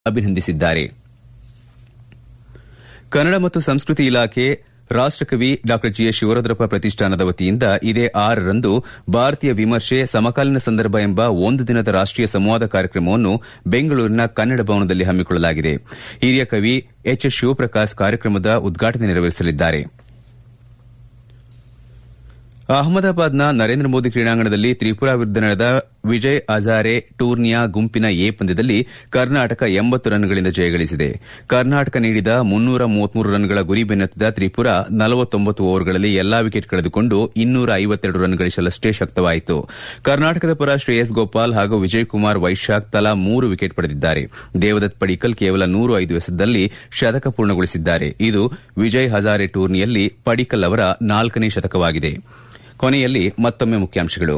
ಅಭಿನಂದಿಸಿದ್ದಾರೆ ಕನ್ನಡ ಮತ್ತು ಸಂಸ್ಕೃತಿ ಇಲಾಖೆ ರಾಷ್ಟಕವಿ ಡಾ ಜಿಎಸ್ ಶಿವರುದ್ರಪ್ಪ ಪ್ರತಿಷ್ಠಾನದ ವತಿಯಿಂದ ಇದೇ ಆರರಂದು ಭಾರತೀಯ ವಿಮರ್ಶೆ ಸಮಕಾಲೀನ ಸಂದರ್ಭ ಎಂಬ ಒಂದು ದಿನದ ರಾಷ್ಟೀಯ ಸಂವಾದ ಕಾರ್ಯಕ್ರಮವನ್ನು ಬೆಂಗಳೂರಿನ ಕನ್ನಡ ಭವನದಲ್ಲಿ ಹಮ್ಮಿಕೊಳ್ಳಲಾಗಿದೆ ಹಿರಿಯ ಕವಿ ಎಚ್ ಶಿವಪ್ರಕಾಶ್ ಕಾರ್ಯಕ್ರಮದ ಉದ್ಘಾಟನೆ ನೆರವೇರಿಸಲಿದ್ದಾರೆ ಅಹಮದಾಬಾದ್ನ ನರೇಂದ್ರ ಮೋದಿ ಕ್ರೀಡಾಂಗಣದಲ್ಲಿ ತ್ರಿಪುರಾ ವಿರುದ್ದ ನಡೆದ ವಿಜಯ್ ಹಜಾರೆ ಟೂರ್ನಿಯ ಗುಂಪಿನ ಎ ಪಂದ್ಯದಲ್ಲಿ ಕರ್ನಾಟಕ ಎಂಬತ್ತು ರನ್ಗಳಿಂದ ಜಯಗಳಿಸಿದೆ ಕರ್ನಾಟಕ ನೀಡಿದ ಮುನ್ನೂರ ಮೂವತ್ಮೂರು ರನ್ಗಳ ಗುರಿ ಬೆನ್ನತ್ತಿದ ತ್ರಿಪುರಾ ನಲವತ್ತೊಂಬತ್ತು ಓವರ್ಗಳಲ್ಲಿ ಎಲ್ಲಾ ವಿಕೆಟ್ ಕಳೆದುಕೊಂಡು ಇನ್ನೂರ ಐವತ್ತೆರಡು ರನ್ ಗಳಿಸಲಷ್ಟೇ ಶಕ್ತವಾಯಿತು ಕರ್ನಾಟಕದ ಪರ ಶ್ರೇಯಸ್ ಗೋಪಾಲ್ ಹಾಗೂ ವಿಜಯ್ ಕುಮಾರ್ ವೈಶಾಖ್ ತಲಾ ಮೂರು ವಿಕೆಟ್ ಪಡೆದಿದ್ದಾರೆ ದೇವದತ್ ಪಡಿಕಲ್ ಕೇವಲ ನೂರ ಐದು ಎಸೆತದಲ್ಲಿ ಶತಕ ಪೂರ್ಣಗೊಳಿಸಿದ್ದಾರೆ ಇದು ವಿಜಯ್ ಹಜಾರೆ ಟೂರ್ನಿಯಲ್ಲಿ ಪಡಿಕಲ್ ಅವರ ನಾಲ್ಕನೇ ಶತಕವಾಗಿದೆ ಕೊನೆಯಲ್ಲಿ ಮತ್ತೊಮ್ಮೆ ಮುಖ್ಯಾಂಶಗಳು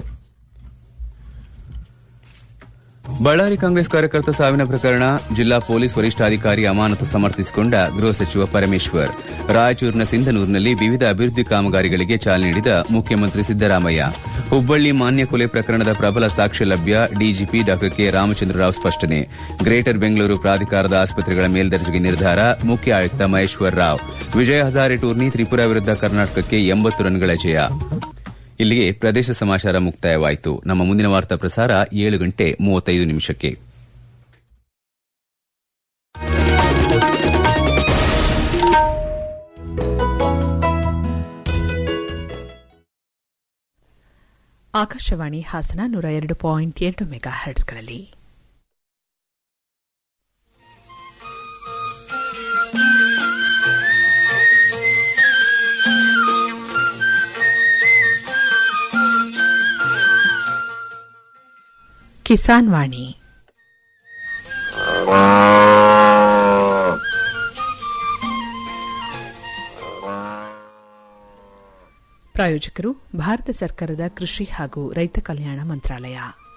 ಬಳ್ಳಾರಿ ಕಾಂಗ್ರೆಸ್ ಕಾರ್ಯಕರ್ತ ಸಾವಿನ ಪ್ರಕರಣ ಜಿಲ್ಲಾ ಪೊಲೀಸ್ ವರಿಷ್ಠಾಧಿಕಾರಿ ಅಮಾನತು ಸಮರ್ಥಿಸಿಕೊಂಡ ಗೃಹ ಸಚಿವ ಪರಮೇಶ್ವರ್ ರಾಯಚೂರಿನ ಸಿಂಧನೂರಿನಲ್ಲಿ ವಿವಿಧ ಅಭಿವೃದ್ಧಿ ಕಾಮಗಾರಿಗಳಿಗೆ ಚಾಲನೆ ನೀಡಿದ ಮುಖ್ಯಮಂತ್ರಿ ಸಿದ್ದರಾಮಯ್ಯ ಹುಬ್ಬಳ್ಳಿ ಮಾನ್ಯ ಕೊಲೆ ಪ್ರಕರಣದ ಪ್ರಬಲ ಸಾಕ್ಷ್ಯ ಲಭ್ಯ ಡಿಜಿಪಿ ಡಾ ಕೆ ರಾಮಚಂದ್ರ ರಾವ್ ಸ್ಪಷ್ಟನೆ ಗ್ರೇಟರ್ ಬೆಂಗಳೂರು ಪ್ರಾಧಿಕಾರದ ಆಸ್ಪತ್ರೆಗಳ ಮೇಲ್ದರ್ಜೆಗೆ ನಿರ್ಧಾರ ಮುಖ್ಯ ಆಯುಕ್ತ ಮಹೇಶ್ವರ್ ರಾವ್ ವಿಜಯ ಹಜಾರೆ ಟೂರ್ನಿ ತ್ರಿಪುರಾ ವಿರುದ್ದ ಕರ್ನಾಟಕಕ್ಕೆ ಎಂಬತ್ತು ರನ್ಗಳ ಜಯ ಇಲ್ಲಿಗೆ ಪ್ರದೇಶ ಸಮಾಚಾರ ಮುಕ್ತಾಯವಾಯಿತು ನಮ್ಮ ಮುಂದಿನ ವಾರ್ತಾ ಪ್ರಸಾರ ಏಳು ಗಂಟೆ ಮೂವತ್ತೈದು ನಿಮಿಷಕ್ಕೆ ಆಕಾಶವಾಣಿ ಹಾಸನ ನೂರ ಎರಡು ಪಾಯಿಂಟ್ ಎರಡು ಮೆಗಾ ಹರ್ಟ್ಸ್ಗಳಲ್ಲಿ ಕಿಸಾನ್ ವಾಣಿ ಪ್ರಾಯೋಜಕರು ಭಾರತ ಸರ್ಕಾರದ ಕೃಷಿ ಹಾಗೂ ರೈತ ಕಲ್ಯಾಣ ಮಂತ್ರಾಲಯ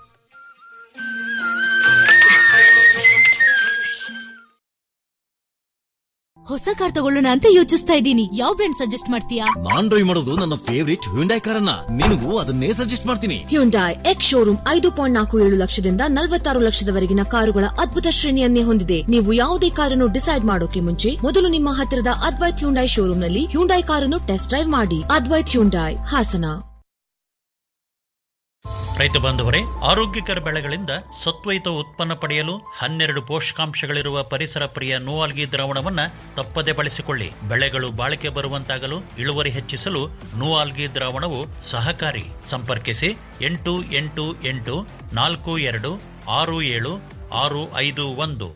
ಹೊಸ ಕಾರ್ ತಗೊಳ್ಳೋಣ ಅಂತ ಯೋಚಿಸ್ತಾ ಇದ್ದೀನಿ ಯಾವ ಬ್ರ್ಯಾಂಡ್ ಸಜೆಸ್ಟ್ ಮಾಡ್ತೀಯಾ ನಾನ್ ಡ್ರೈವ್ ಮಾಡೋದು ನನ್ನ ಫೇವರಿಟ್ ಹ್ಯುಂಡೈ ಕಾರನ್ನ ನಿನಗೂ ಅದನ್ನೇ ಸಜೆಸ್ಟ್ ಮಾಡ್ತೀನಿ ಹ್ಯುಂಡೈ ಎಕ್ಸ್ ಶೋರೂಮ್ ಐದು ಪಾಯಿಂಟ್ ನಾಲ್ಕು ಏಳು ಲಕ್ಷದಿಂದ ನಲವತ್ತಾರು ಲಕ್ಷದವರೆಗಿನ ಕಾರುಗಳ ಅದ್ಭುತ ಶ್ರೇಣಿಯನ್ನೇ ಹೊಂದಿದೆ ನೀವು ಯಾವುದೇ ಕಾರನ್ನು ಡಿಸೈಡ್ ಮಾಡೋಕೆ ಮುಂಚೆ ಮೊದಲು ನಿಮ್ಮ ಹತ್ತಿರದ ಅದ್ವೈತ್ ಹ್ಯುಂಡೈ ಶೋರೂಮ್ನಲ್ಲಿ ಹ್ಯುಂಡೈ ಕಾರನ್ನು ಟೆಸ್ಟ್ ಡ್ರೈವ್ ಮಾಡಿ ಅದ್ವೈತ್ ಹ್ಯುಂಡೈ ಹಾಸನ ರೈತ ಬಾಂಧವರೇ ಆರೋಗ್ಯಕರ ಬೆಳೆಗಳಿಂದ ಸತ್ವಯುತ ಉತ್ಪನ್ನ ಪಡೆಯಲು ಹನ್ನೆರಡು ಪೋಷಕಾಂಶಗಳಿರುವ ಪರಿಸರ ಪ್ರಿಯ ನೋವಾಲ್ಗಿ ದ್ರಾವಣವನ್ನ ತಪ್ಪದೆ ಬಳಸಿಕೊಳ್ಳಿ ಬೆಳೆಗಳು ಬಾಳಿಕೆ ಬರುವಂತಾಗಲು ಇಳುವರಿ ಹೆಚ್ಚಿಸಲು ನೋವಾಲ್ಗಿ ದ್ರಾವಣವು ಸಹಕಾರಿ ಸಂಪರ್ಕಿಸಿ ಎಂಟು ಎಂಟು ಎಂಟು ನಾಲ್ಕು ಎರಡು ಆರು ಏಳು ಆರು ಐದು ಒಂದು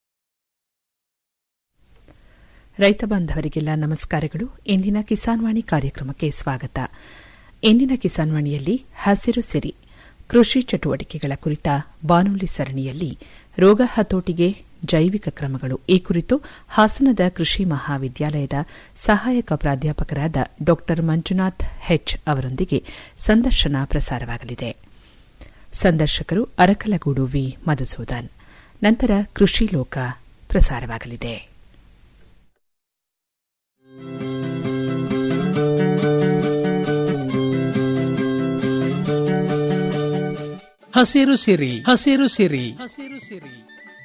ರೈತ ಬಾಂಧವರಿಗೆಲ್ಲ ನಮಸ್ಕಾರಗಳು ಇಂದಿನ ಕಿಸಾನ್ ವಾಣಿ ಕಾರ್ಯಕ್ರಮಕ್ಕೆ ಸ್ವಾಗತ ಇಂದಿನ ಕಿಸಾನ್ ವಾಣಿಯಲ್ಲಿ ಹಸಿರು ಸಿರಿ ಕೃಷಿ ಚಟುವಟಿಕೆಗಳ ಕುರಿತ ಬಾನುಲಿ ಸರಣಿಯಲ್ಲಿ ರೋಗ ಹತೋಟಿಗೆ ಜೈವಿಕ ಕ್ರಮಗಳು ಈ ಕುರಿತು ಹಾಸನದ ಕೃಷಿ ಮಹಾವಿದ್ಯಾಲಯದ ಸಹಾಯಕ ಪ್ರಾಧ್ಯಾಪಕರಾದ ಡಾ ಮಂಜುನಾಥ್ ಹೆಚ್ ಅವರೊಂದಿಗೆ ಸಂದರ್ಶನ ಪ್ರಸಾರವಾಗಲಿದೆ ಸಂದರ್ಶಕರು ಅರಕಲಗೂಡು ವಿ ಮಧುಸೂದನ್ ನಂತರ ಕೃಷಿ ಲೋಕ ಪ್ರಸಾರವಾಗಲಿದೆ ಹಸಿರು ಸಿರಿ ಹಸಿರು ಸಿರಿ ಹಸಿರು ಸಿರಿ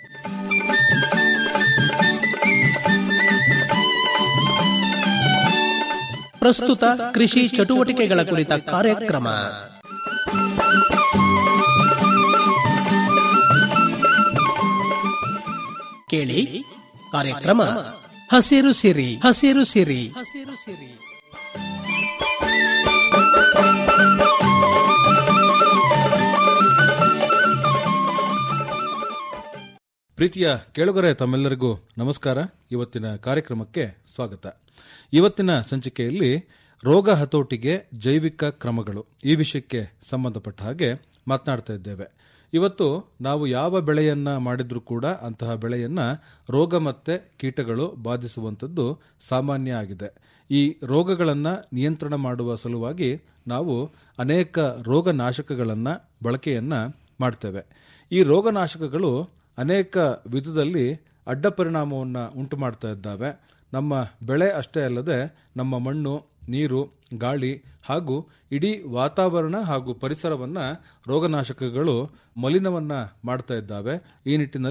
ಪ್ರಸ್ತುತ ಕೃಷಿ ಚಟುವಟಿಕೆಗಳ ಕುರಿತ ಕಾರ್ಯಕ್ರಮ ಕೇಳಿ ಕಾರ್ಯಕ್ರಮ ಹಸಿರು ಸಿರಿ ಹಸಿರು ಸಿರಿ ಹಸಿರು ಸಿರಿ ಪ್ರೀತಿಯ ಕೇಳುಗರೆ ತಮ್ಮೆಲ್ಲರಿಗೂ ನಮಸ್ಕಾರ ಇವತ್ತಿನ ಕಾರ್ಯಕ್ರಮಕ್ಕೆ ಸ್ವಾಗತ ಇವತ್ತಿನ ಸಂಚಿಕೆಯಲ್ಲಿ ರೋಗ ಹತೋಟಿಗೆ ಜೈವಿಕ ಕ್ರಮಗಳು ಈ ವಿಷಯಕ್ಕೆ ಸಂಬಂಧಪಟ್ಟ ಹಾಗೆ ಮಾತನಾಡ್ತಾ ಇದ್ದೇವೆ ಇವತ್ತು ನಾವು ಯಾವ ಬೆಳೆಯನ್ನ ಮಾಡಿದ್ರೂ ಕೂಡ ಅಂತಹ ಬೆಳೆಯನ್ನ ರೋಗ ಮತ್ತೆ ಕೀಟಗಳು ಬಾಧಿಸುವಂಥದ್ದು ಸಾಮಾನ್ಯ ಆಗಿದೆ ಈ ರೋಗಗಳನ್ನು ನಿಯಂತ್ರಣ ಮಾಡುವ ಸಲುವಾಗಿ ನಾವು ಅನೇಕ ರೋಗನಾಶಕಗಳನ್ನು ಬಳಕೆಯನ್ನ ಮಾಡ್ತೇವೆ ಈ ರೋಗನಾಶಕಗಳು ಅನೇಕ ವಿಧದಲ್ಲಿ ಅಡ್ಡ ಪರಿಣಾಮವನ್ನು ಉಂಟು ಮಾಡ್ತಾ ಇದ್ದಾವೆ ನಮ್ಮ ಬೆಳೆ ಅಷ್ಟೇ ಅಲ್ಲದೆ ನಮ್ಮ ಮಣ್ಣು ನೀರು ಗಾಳಿ ಹಾಗೂ ಇಡೀ ವಾತಾವರಣ ಹಾಗೂ ಪರಿಸರವನ್ನ ರೋಗನಾಶಕಗಳು ಮಲಿನವನ್ನ ಮಾಡ್ತಾ ಇದ್ದಾವೆ ಈ ನಿಟ್ಟಿನಲ್ಲಿ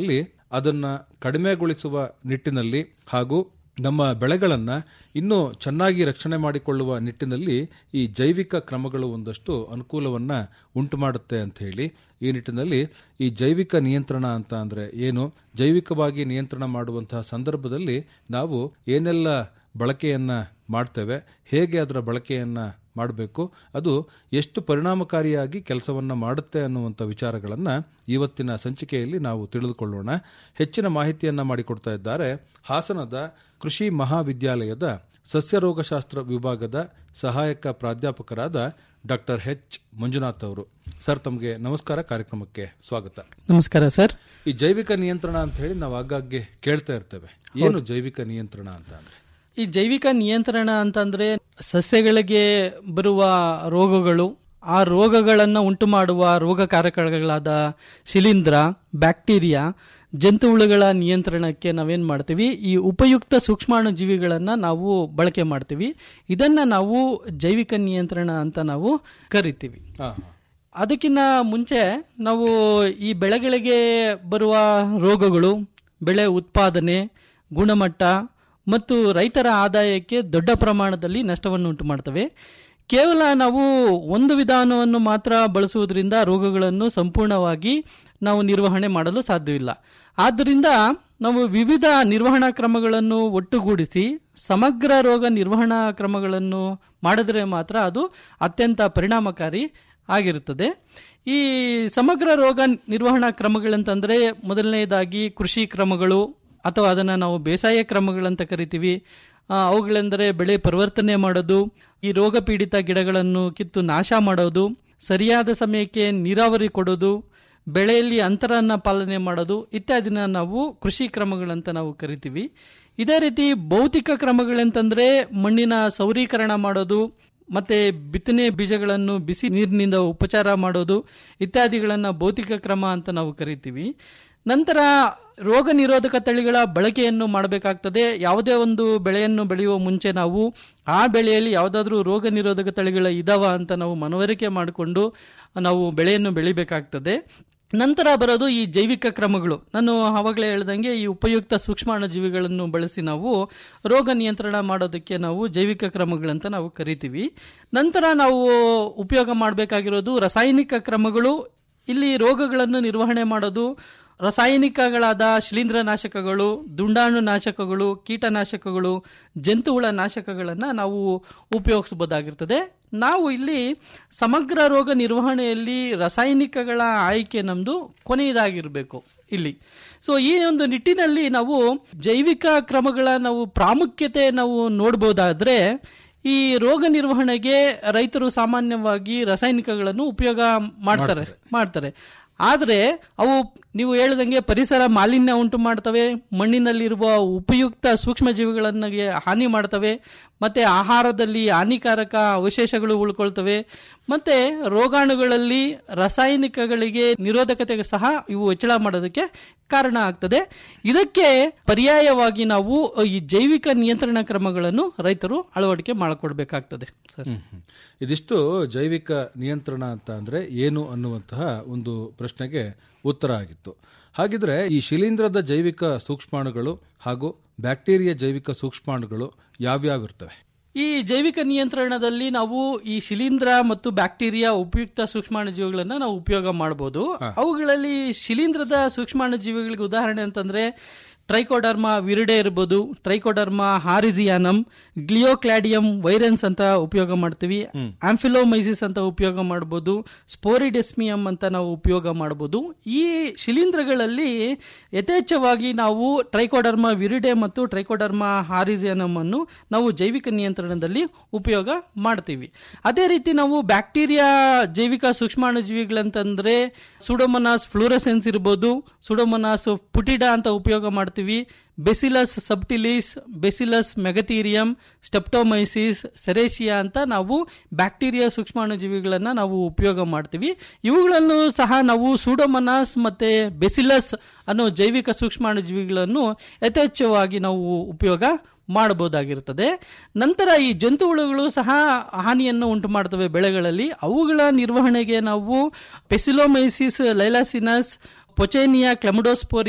ಅದನ್ನ ಕಡಿಮೆಗೊಳಿಸುವ ನಿಟ್ಟಿನಲ್ಲಿ ಹಾಗೂ ನಮ್ಮ ಬೆಳೆಗಳನ್ನ ಇನ್ನೂ ಚೆನ್ನಾಗಿ ರಕ್ಷಣೆ ಮಾಡಿಕೊಳ್ಳುವ ನಿಟ್ಟಿನಲ್ಲಿ ಈ ಜೈವಿಕ ಕ್ರಮಗಳು ಒಂದಷ್ಟು ಅನುಕೂಲವನ್ನ ಉಂಟು ಮಾಡುತ್ತೆ ಅಂತ ಹೇಳಿ ಈ ನಿಟ್ಟಿನಲ್ಲಿ ಈ ಜೈವಿಕ ನಿಯಂತ್ರಣ ಅಂತ ಅಂದ್ರೆ ಏನು ಜೈವಿಕವಾಗಿ ನಿಯಂತ್ರಣ ಮಾಡುವಂತಹ ಸಂದರ್ಭದಲ್ಲಿ ನಾವು ಏನೆಲ್ಲ ಬಳಕೆಯನ್ನ ಮಾಡ್ತೇವೆ ಹೇಗೆ ಅದರ ಬಳಕೆಯನ್ನ ಮಾಡಬೇಕು ಅದು ಎಷ್ಟು ಪರಿಣಾಮಕಾರಿಯಾಗಿ ಕೆಲಸವನ್ನ ಮಾಡುತ್ತೆ ಅನ್ನುವಂಥ ವಿಚಾರಗಳನ್ನ ಇವತ್ತಿನ ಸಂಚಿಕೆಯಲ್ಲಿ ನಾವು ತಿಳಿದುಕೊಳ್ಳೋಣ ಹೆಚ್ಚಿನ ಮಾಹಿತಿಯನ್ನ ಮಾಡಿಕೊಡ್ತಾ ಇದ್ದಾರೆ ಹಾಸನದ ಕೃಷಿ ಮಹಾವಿದ್ಯಾಲಯದ ಸಸ್ಯರೋಗಶಾಸ್ತ್ರ ವಿಭಾಗದ ಸಹಾಯಕ ಪ್ರಾಧ್ಯಾಪಕರಾದ ಡಾಕ್ಟರ್ ಎಚ್ ಮಂಜುನಾಥ್ ಅವರು ಸರ್ ತಮಗೆ ನಮಸ್ಕಾರ ಕಾರ್ಯಕ್ರಮಕ್ಕೆ ಸ್ವಾಗತ ನಮಸ್ಕಾರ ಸರ್ ಈ ಜೈವಿಕ ನಿಯಂತ್ರಣ ಅಂತ ಹೇಳಿ ನಾವು ಆಗಾಗ್ಗೆ ಕೇಳ್ತಾ ಇರ್ತೇವೆ ಏನು ಜೈವಿಕ ನಿಯಂತ್ರಣ ಅಂತ ಅಂದ್ರೆ ಈ ಜೈವಿಕ ನಿಯಂತ್ರಣ ಅಂತಂದ್ರೆ ಸಸ್ಯಗಳಿಗೆ ಬರುವ ರೋಗಗಳು ಆ ರೋಗಗಳನ್ನು ಉಂಟು ಮಾಡುವ ರೋಗಕಾರಕಗಳಾದ ಶಿಲೀಂಧ್ರ ಬ್ಯಾಕ್ಟೀರಿಯಾ ಜಂತುಹುಳುಗಳ ನಿಯಂತ್ರಣಕ್ಕೆ ನಾವೇನ್ ಮಾಡ್ತೀವಿ ಈ ಉಪಯುಕ್ತ ಸೂಕ್ಷ್ಮಾಣು ಜೀವಿಗಳನ್ನ ನಾವು ಬಳಕೆ ಮಾಡ್ತೀವಿ ಇದನ್ನ ನಾವು ಜೈವಿಕ ನಿಯಂತ್ರಣ ಅಂತ ನಾವು ಕರಿತೀವಿ ಹಾ, ಹಾ. ಅದಕ್ಕಿಂತ ಮುಂಚೆ ನಾವು ಈ ಬೆಳೆಗಳಿಗೆ ಬರುವ ರೋಗಗಳು ಬೆಳೆ ಉತ್ಪಾದನೆ ಗುಣಮಟ್ಟ ಮತ್ತು ರೈತರ ಆದಾಯಕ್ಕೆ ದೊಡ್ಡ ಪ್ರಮಾಣದಲ್ಲಿ ನಷ್ಟವನ್ನು ಉಂಟು ಮಾಡ್ತವೆ ಕೇವಲ ನಾವು ಒಂದು ವಿಧಾನವನ್ನು ಮಾತ್ರ ಬಳಸುವುದರಿಂದ ರೋಗಗಳನ್ನು ಸಂಪೂರ್ಣವಾಗಿ ನಾವು ನಿರ್ವಹಣೆ ಮಾಡಲು ಸಾಧ್ಯವಿಲ್ಲ ಆದ್ದರಿಂದ ನಾವು ವಿವಿಧ ನಿರ್ವಹಣಾ ಕ್ರಮಗಳನ್ನು ಒಟ್ಟುಗೂಡಿಸಿ ಸಮಗ್ರ ರೋಗ ನಿರ್ವಹಣಾ ಕ್ರಮಗಳನ್ನು ಮಾಡಿದ್ರೆ ಮಾತ್ರ ಅದು ಅತ್ಯಂತ ಪರಿಣಾಮಕಾರಿ ಆಗಿರುತ್ತದೆ ಈ ಸಮಗ್ರ ರೋಗ ನಿರ್ವಹಣಾ ಕ್ರಮಗಳಂತಂದ್ರೆ ಮೊದಲನೆಯದಾಗಿ ಕೃಷಿ ಕ್ರಮಗಳು ಅಥವಾ ಅದನ್ನು ನಾವು ಬೇಸಾಯ ಕ್ರಮಗಳಂತ ಕರಿತೀವಿ ಆ, ಅವುಗಳೆಂದರೆ ಬೆಳೆ ಪರಿವರ್ತನೆ ಮಾಡೋದು ಈ ರೋಗ ಪೀಡಿತ ಗಿಡಗಳನ್ನು ಕಿತ್ತು ನಾಶ ಮಾಡೋದು ಸರಿಯಾದ ಸಮಯಕ್ಕೆ ನೀರಾವರಿ ಕೊಡೋದು ಬೆಳೆಯಲ್ಲಿ ಅಂತರನ್ನ ಪಾಲನೆ ಮಾಡೋದು ಇತ್ಯಾದಿನ ನಾವು ಕೃಷಿ ಕ್ರಮಗಳಂತ ನಾವು ಕರಿತೀವಿ ಇದೇ ರೀತಿ ಭೌತಿಕ ಕ್ರಮಗಳಂತಂದ್ರೆ ಮಣ್ಣಿನ ಸೌರೀಕರಣ ಮಾಡೋದು ಮತ್ತೆ ಬಿತ್ತನೆ ಬೀಜಗಳನ್ನು ಬಿಸಿ ನೀರಿನಿಂದ ಉಪಚಾರ ಮಾಡೋದು ಇತ್ಯಾದಿಗಳನ್ನ ಭೌತಿಕ ಕ್ರಮ ಅಂತ ನಾವು ಕರಿತೀವಿ ನಂತರ ರೋಗ ನಿರೋಧಕ ತಳಿಗಳ ಬಳಕೆಯನ್ನು ಮಾಡಬೇಕಾಗ್ತದೆ ಯಾವುದೇ ಒಂದು ಬೆಳೆಯನ್ನು ಬೆಳೆಯುವ ಮುಂಚೆ ನಾವು ಆ ಬೆಳೆಯಲ್ಲಿ ಯಾವುದಾದ್ರೂ ರೋಗ ನಿರೋಧಕ ತಳಿಗಳ ಇದಾವ ಅಂತ ನಾವು ಮನವರಿಕೆ ಮಾಡಿಕೊಂಡು ನಾವು ಬೆಳೆಯನ್ನು ಬೆಳಿಬೇಕಾಗ್ತದೆ ನಂತರ ಬರೋದು ಈ ಜೈವಿಕ ಕ್ರಮಗಳು ನಾನು ಆವಾಗಲೇ ಹೇಳ್ದಂಗೆ ಈ ಉಪಯುಕ್ತ ಸೂಕ್ಷ್ಮಾಣುಜೀವಿಗಳನ್ನು ಬಳಸಿ ನಾವು ರೋಗ ನಿಯಂತ್ರಣ ಮಾಡೋದಕ್ಕೆ ನಾವು ಜೈವಿಕ ಕ್ರಮಗಳಂತ ನಾವು ಕರಿತೀವಿ ನಂತರ ನಾವು ಉಪಯೋಗ ಮಾಡಬೇಕಾಗಿರೋದು ರಾಸಾಯನಿಕ ಕ್ರಮಗಳು ಇಲ್ಲಿ ರೋಗಗಳನ್ನು ನಿರ್ವಹಣೆ ಮಾಡೋದು ರಾಸಾಯನಿಕಗಳಾದ ಶಿಲೀಂಧ್ರ ನಾಶಕಗಳು ದುಂಡಾಣು ನಾಶಕಗಳು ಕೀಟನಾಶಕಗಳು ಜಂತುಹುಳ ನಾಶಕಗಳನ್ನು ನಾವು ಉಪಯೋಗಿಸಬಹುದಾಗಿರ್ತದೆ ನಾವು ಇಲ್ಲಿ ಸಮಗ್ರ ರೋಗ ನಿರ್ವಹಣೆಯಲ್ಲಿ ರಾಸಾಯನಿಕಗಳ ಆಯ್ಕೆ ನಮ್ಮದು ಕೊನೆಯದಾಗಿರಬೇಕು ಇಲ್ಲಿ ಸೊ ಈ ಒಂದು ನಿಟ್ಟಿನಲ್ಲಿ ನಾವು ಜೈವಿಕ ಕ್ರಮಗಳ ನಾವು ಪ್ರಾಮುಖ್ಯತೆ ನಾವು ನೋಡಬಹುದಾದ್ರೆ ಈ ರೋಗ ನಿರ್ವಹಣೆಗೆ ರೈತರು ಸಾಮಾನ್ಯವಾಗಿ ರಾಸಾಯನಿಕಗಳನ್ನು ಉಪಯೋಗ ಮಾಡ್ತಾರೆ ಮಾಡ್ತಾರೆ ಆದರೆ ಅವು ನೀವು ಹೇಳಿದಂಗೆ ಪರಿಸರ ಮಾಲಿನ್ಯ ಉಂಟು ಮಾಡ್ತವೆ ಮಣ್ಣಿನಲ್ಲಿರುವ ಉಪಯುಕ್ತ ಸೂಕ್ಷ್ಮ ಜೀವಿಗಳನ್ನ ಹಾನಿ ಮಾಡ್ತವೆ ಮತ್ತೆ ಆಹಾರದಲ್ಲಿ ಹಾನಿಕಾರಕ ಅವಶೇಷಗಳು ಉಳ್ಕೊಳ್ತವೆ ಮತ್ತೆ ರೋಗಾಣುಗಳಲ್ಲಿ ರಾಸಾಯನಿಕಗಳಿಗೆ ನಿರೋಧಕತೆಗೆ ಸಹ ಇವು ಹೆಚ್ಚಳ ಮಾಡೋದಕ್ಕೆ ಕಾರಣ ಆಗ್ತದೆ ಇದಕ್ಕೆ ಪರ್ಯಾಯವಾಗಿ ನಾವು ಈ ಜೈವಿಕ ನಿಯಂತ್ರಣ ಕ್ರಮಗಳನ್ನು ರೈತರು ಅಳವಡಿಕೆ ಮಾಡಿಕೊಡ್ಬೇಕಾಗ್ತದೆ ಸರ್ ಹ್ಮ್, ಹ್ಮ್. ಇದಿಷ್ಟು ಜೈವಿಕ ನಿಯಂತ್ರಣ ಅಂತ ಅಂದ್ರೆ ಏನು ಅನ್ನುವಂತಹ ಒಂದು ಪ್ರಶ್ನೆಗೆ ಉತ್ತರ ಆಗಿತ್ತು ಹಾಗಿದ್ರೆ ಈ ಶಿಲೀಂಧ್ರದ ಜೈವಿಕ ಸೂಕ್ಷ್ಮಾಣುಗಳು ಹಾಗೂ ಬ್ಯಾಕ್ಟೀರಿಯಾ ಜೈವಿಕ ಸೂಕ್ಷ್ಮಾಣುಗಳು ಯಾವ್ಯಾವಿರ್ತವೆ ಈ ಜೈವಿಕ ನಿಯಂತ್ರಣದಲ್ಲಿ ನಾವು ಈ ಶಿಲೀಂಧ್ರ ಮತ್ತು ಬ್ಯಾಕ್ಟೀರಿಯಾ ಉಪಯುಕ್ತ ಸೂಕ್ಷ್ಮಾಣುಜೀವಿಗಳನ್ನ ನಾವು ಉಪಯೋಗ ಮಾಡಬಹುದು ಅವುಗಳಲ್ಲಿ ಶಿಲೀಂಧ್ರದ ಸೂಕ್ಷ್ಮಾಣುಜೀವಿಗಳಿಗೆ ಉದಾಹರಣೆ ಅಂತಂದ್ರೆ ಟ್ರೈಕೋಡರ್ಮಾ ವಿರಿಡೆ ಇರ್ಬೋದು ಟ್ರೈಕೋಡರ್ಮಾ ಹಾರಿಜಿಯಾನಮ್ ಗ್ಲಿಯೋಕ್ಲಾಡಿಯಂ ವೈರನ್ಸ್ ಅಂತ ಉಪಯೋಗ ಮಾಡ್ತೀವಿ ಆಂಫಿಲೋಮೈಸಿಸ್ ಅಂತ ಉಪಯೋಗ ಮಾಡಬಹುದು ಸ್ಪೋರಿಡೆಸ್ಮಿಯಂ ಅಂತ ನಾವು ಉಪಯೋಗ ಮಾಡಬಹುದು ಈ ಶಿಲೀಂಧ್ರಗಳಲ್ಲಿ ಯಥೇಚ್ಛವಾಗಿ ನಾವು ಟ್ರೈಕೋಡರ್ಮಾ ವಿರಿಡೆ ಮತ್ತು ಟ್ರೈಕೋಡರ್ಮಾ ಹಾರಿಜಿಯಾನಮ್ ಅನ್ನು ನಾವು ಜೈವಿಕ ನಿಯಂತ್ರಣದಲ್ಲಿ ಉಪಯೋಗ ಮಾಡ್ತೀವಿ ಅದೇ ರೀತಿ ನಾವು ಬ್ಯಾಕ್ಟೀರಿಯಾ ಜೈವಿಕ ಸೂಕ್ಷ್ಮಾಣುಜೀವಿಗಳಂತಂದ್ರೆ ಸುಡೋಮನಾಸ್ ಫ್ಲೂರಸೆನ್ಸ್ ಇರ್ಬೋದು ಸುಡೋಮನಾಸ್ ಪುಟಿಡಾ ಅಂತ ಉಪಯೋಗ ಮಾಡ್ತೀವಿ Bacillus subtilis Bacillus megaterium Streptomyces Serratia ಅಂತ ನಾವು ಬ್ಯಾಕ್ಟೀರಿಯಾ ಸೂಕ್ಷ್ಮಾಣುಜೀವಿಗಳನ್ನ ನಾವು ಉಪಯೋಗ ಮಾಡ್ತೀವಿ ಇವುಗಳನ್ನು ಸಹ ನಾವು ಸೂಡೋಮನಾಸ್ ಮತ್ತೆ ಬೆಸಿಲಸ್ ಅನ್ನೋ ಜೈವಿಕ ಸೂಕ್ಷ್ಮಾಣುಜೀವಿಗಳನ್ನು ಯಥೇಚ್ಛವಾಗಿ ನಾವು ಉಪಯೋಗ ಮಾಡಬಹುದಾಗಿರುತ್ತದೆ ನಂತರ ಈ ಜಂತುಹುಳುಗಳು ಸಹ ಹಾನಿಯನ್ನು ಉಂಟು ಮಾಡ್ತವೆ ಬೆಳೆಗಳಲ್ಲಿ ಅವುಗಳ ನಿರ್ವಹಣೆಗೆ ನಾವು ಪೆಸಿಲೋಮೈಸಿಸ್ ಲೈಲಾಸಿನಸ್ ಪೊಚೇನಿಯಾ ಕ್ಲೆಮಡೋಸ್ಪೋರಿ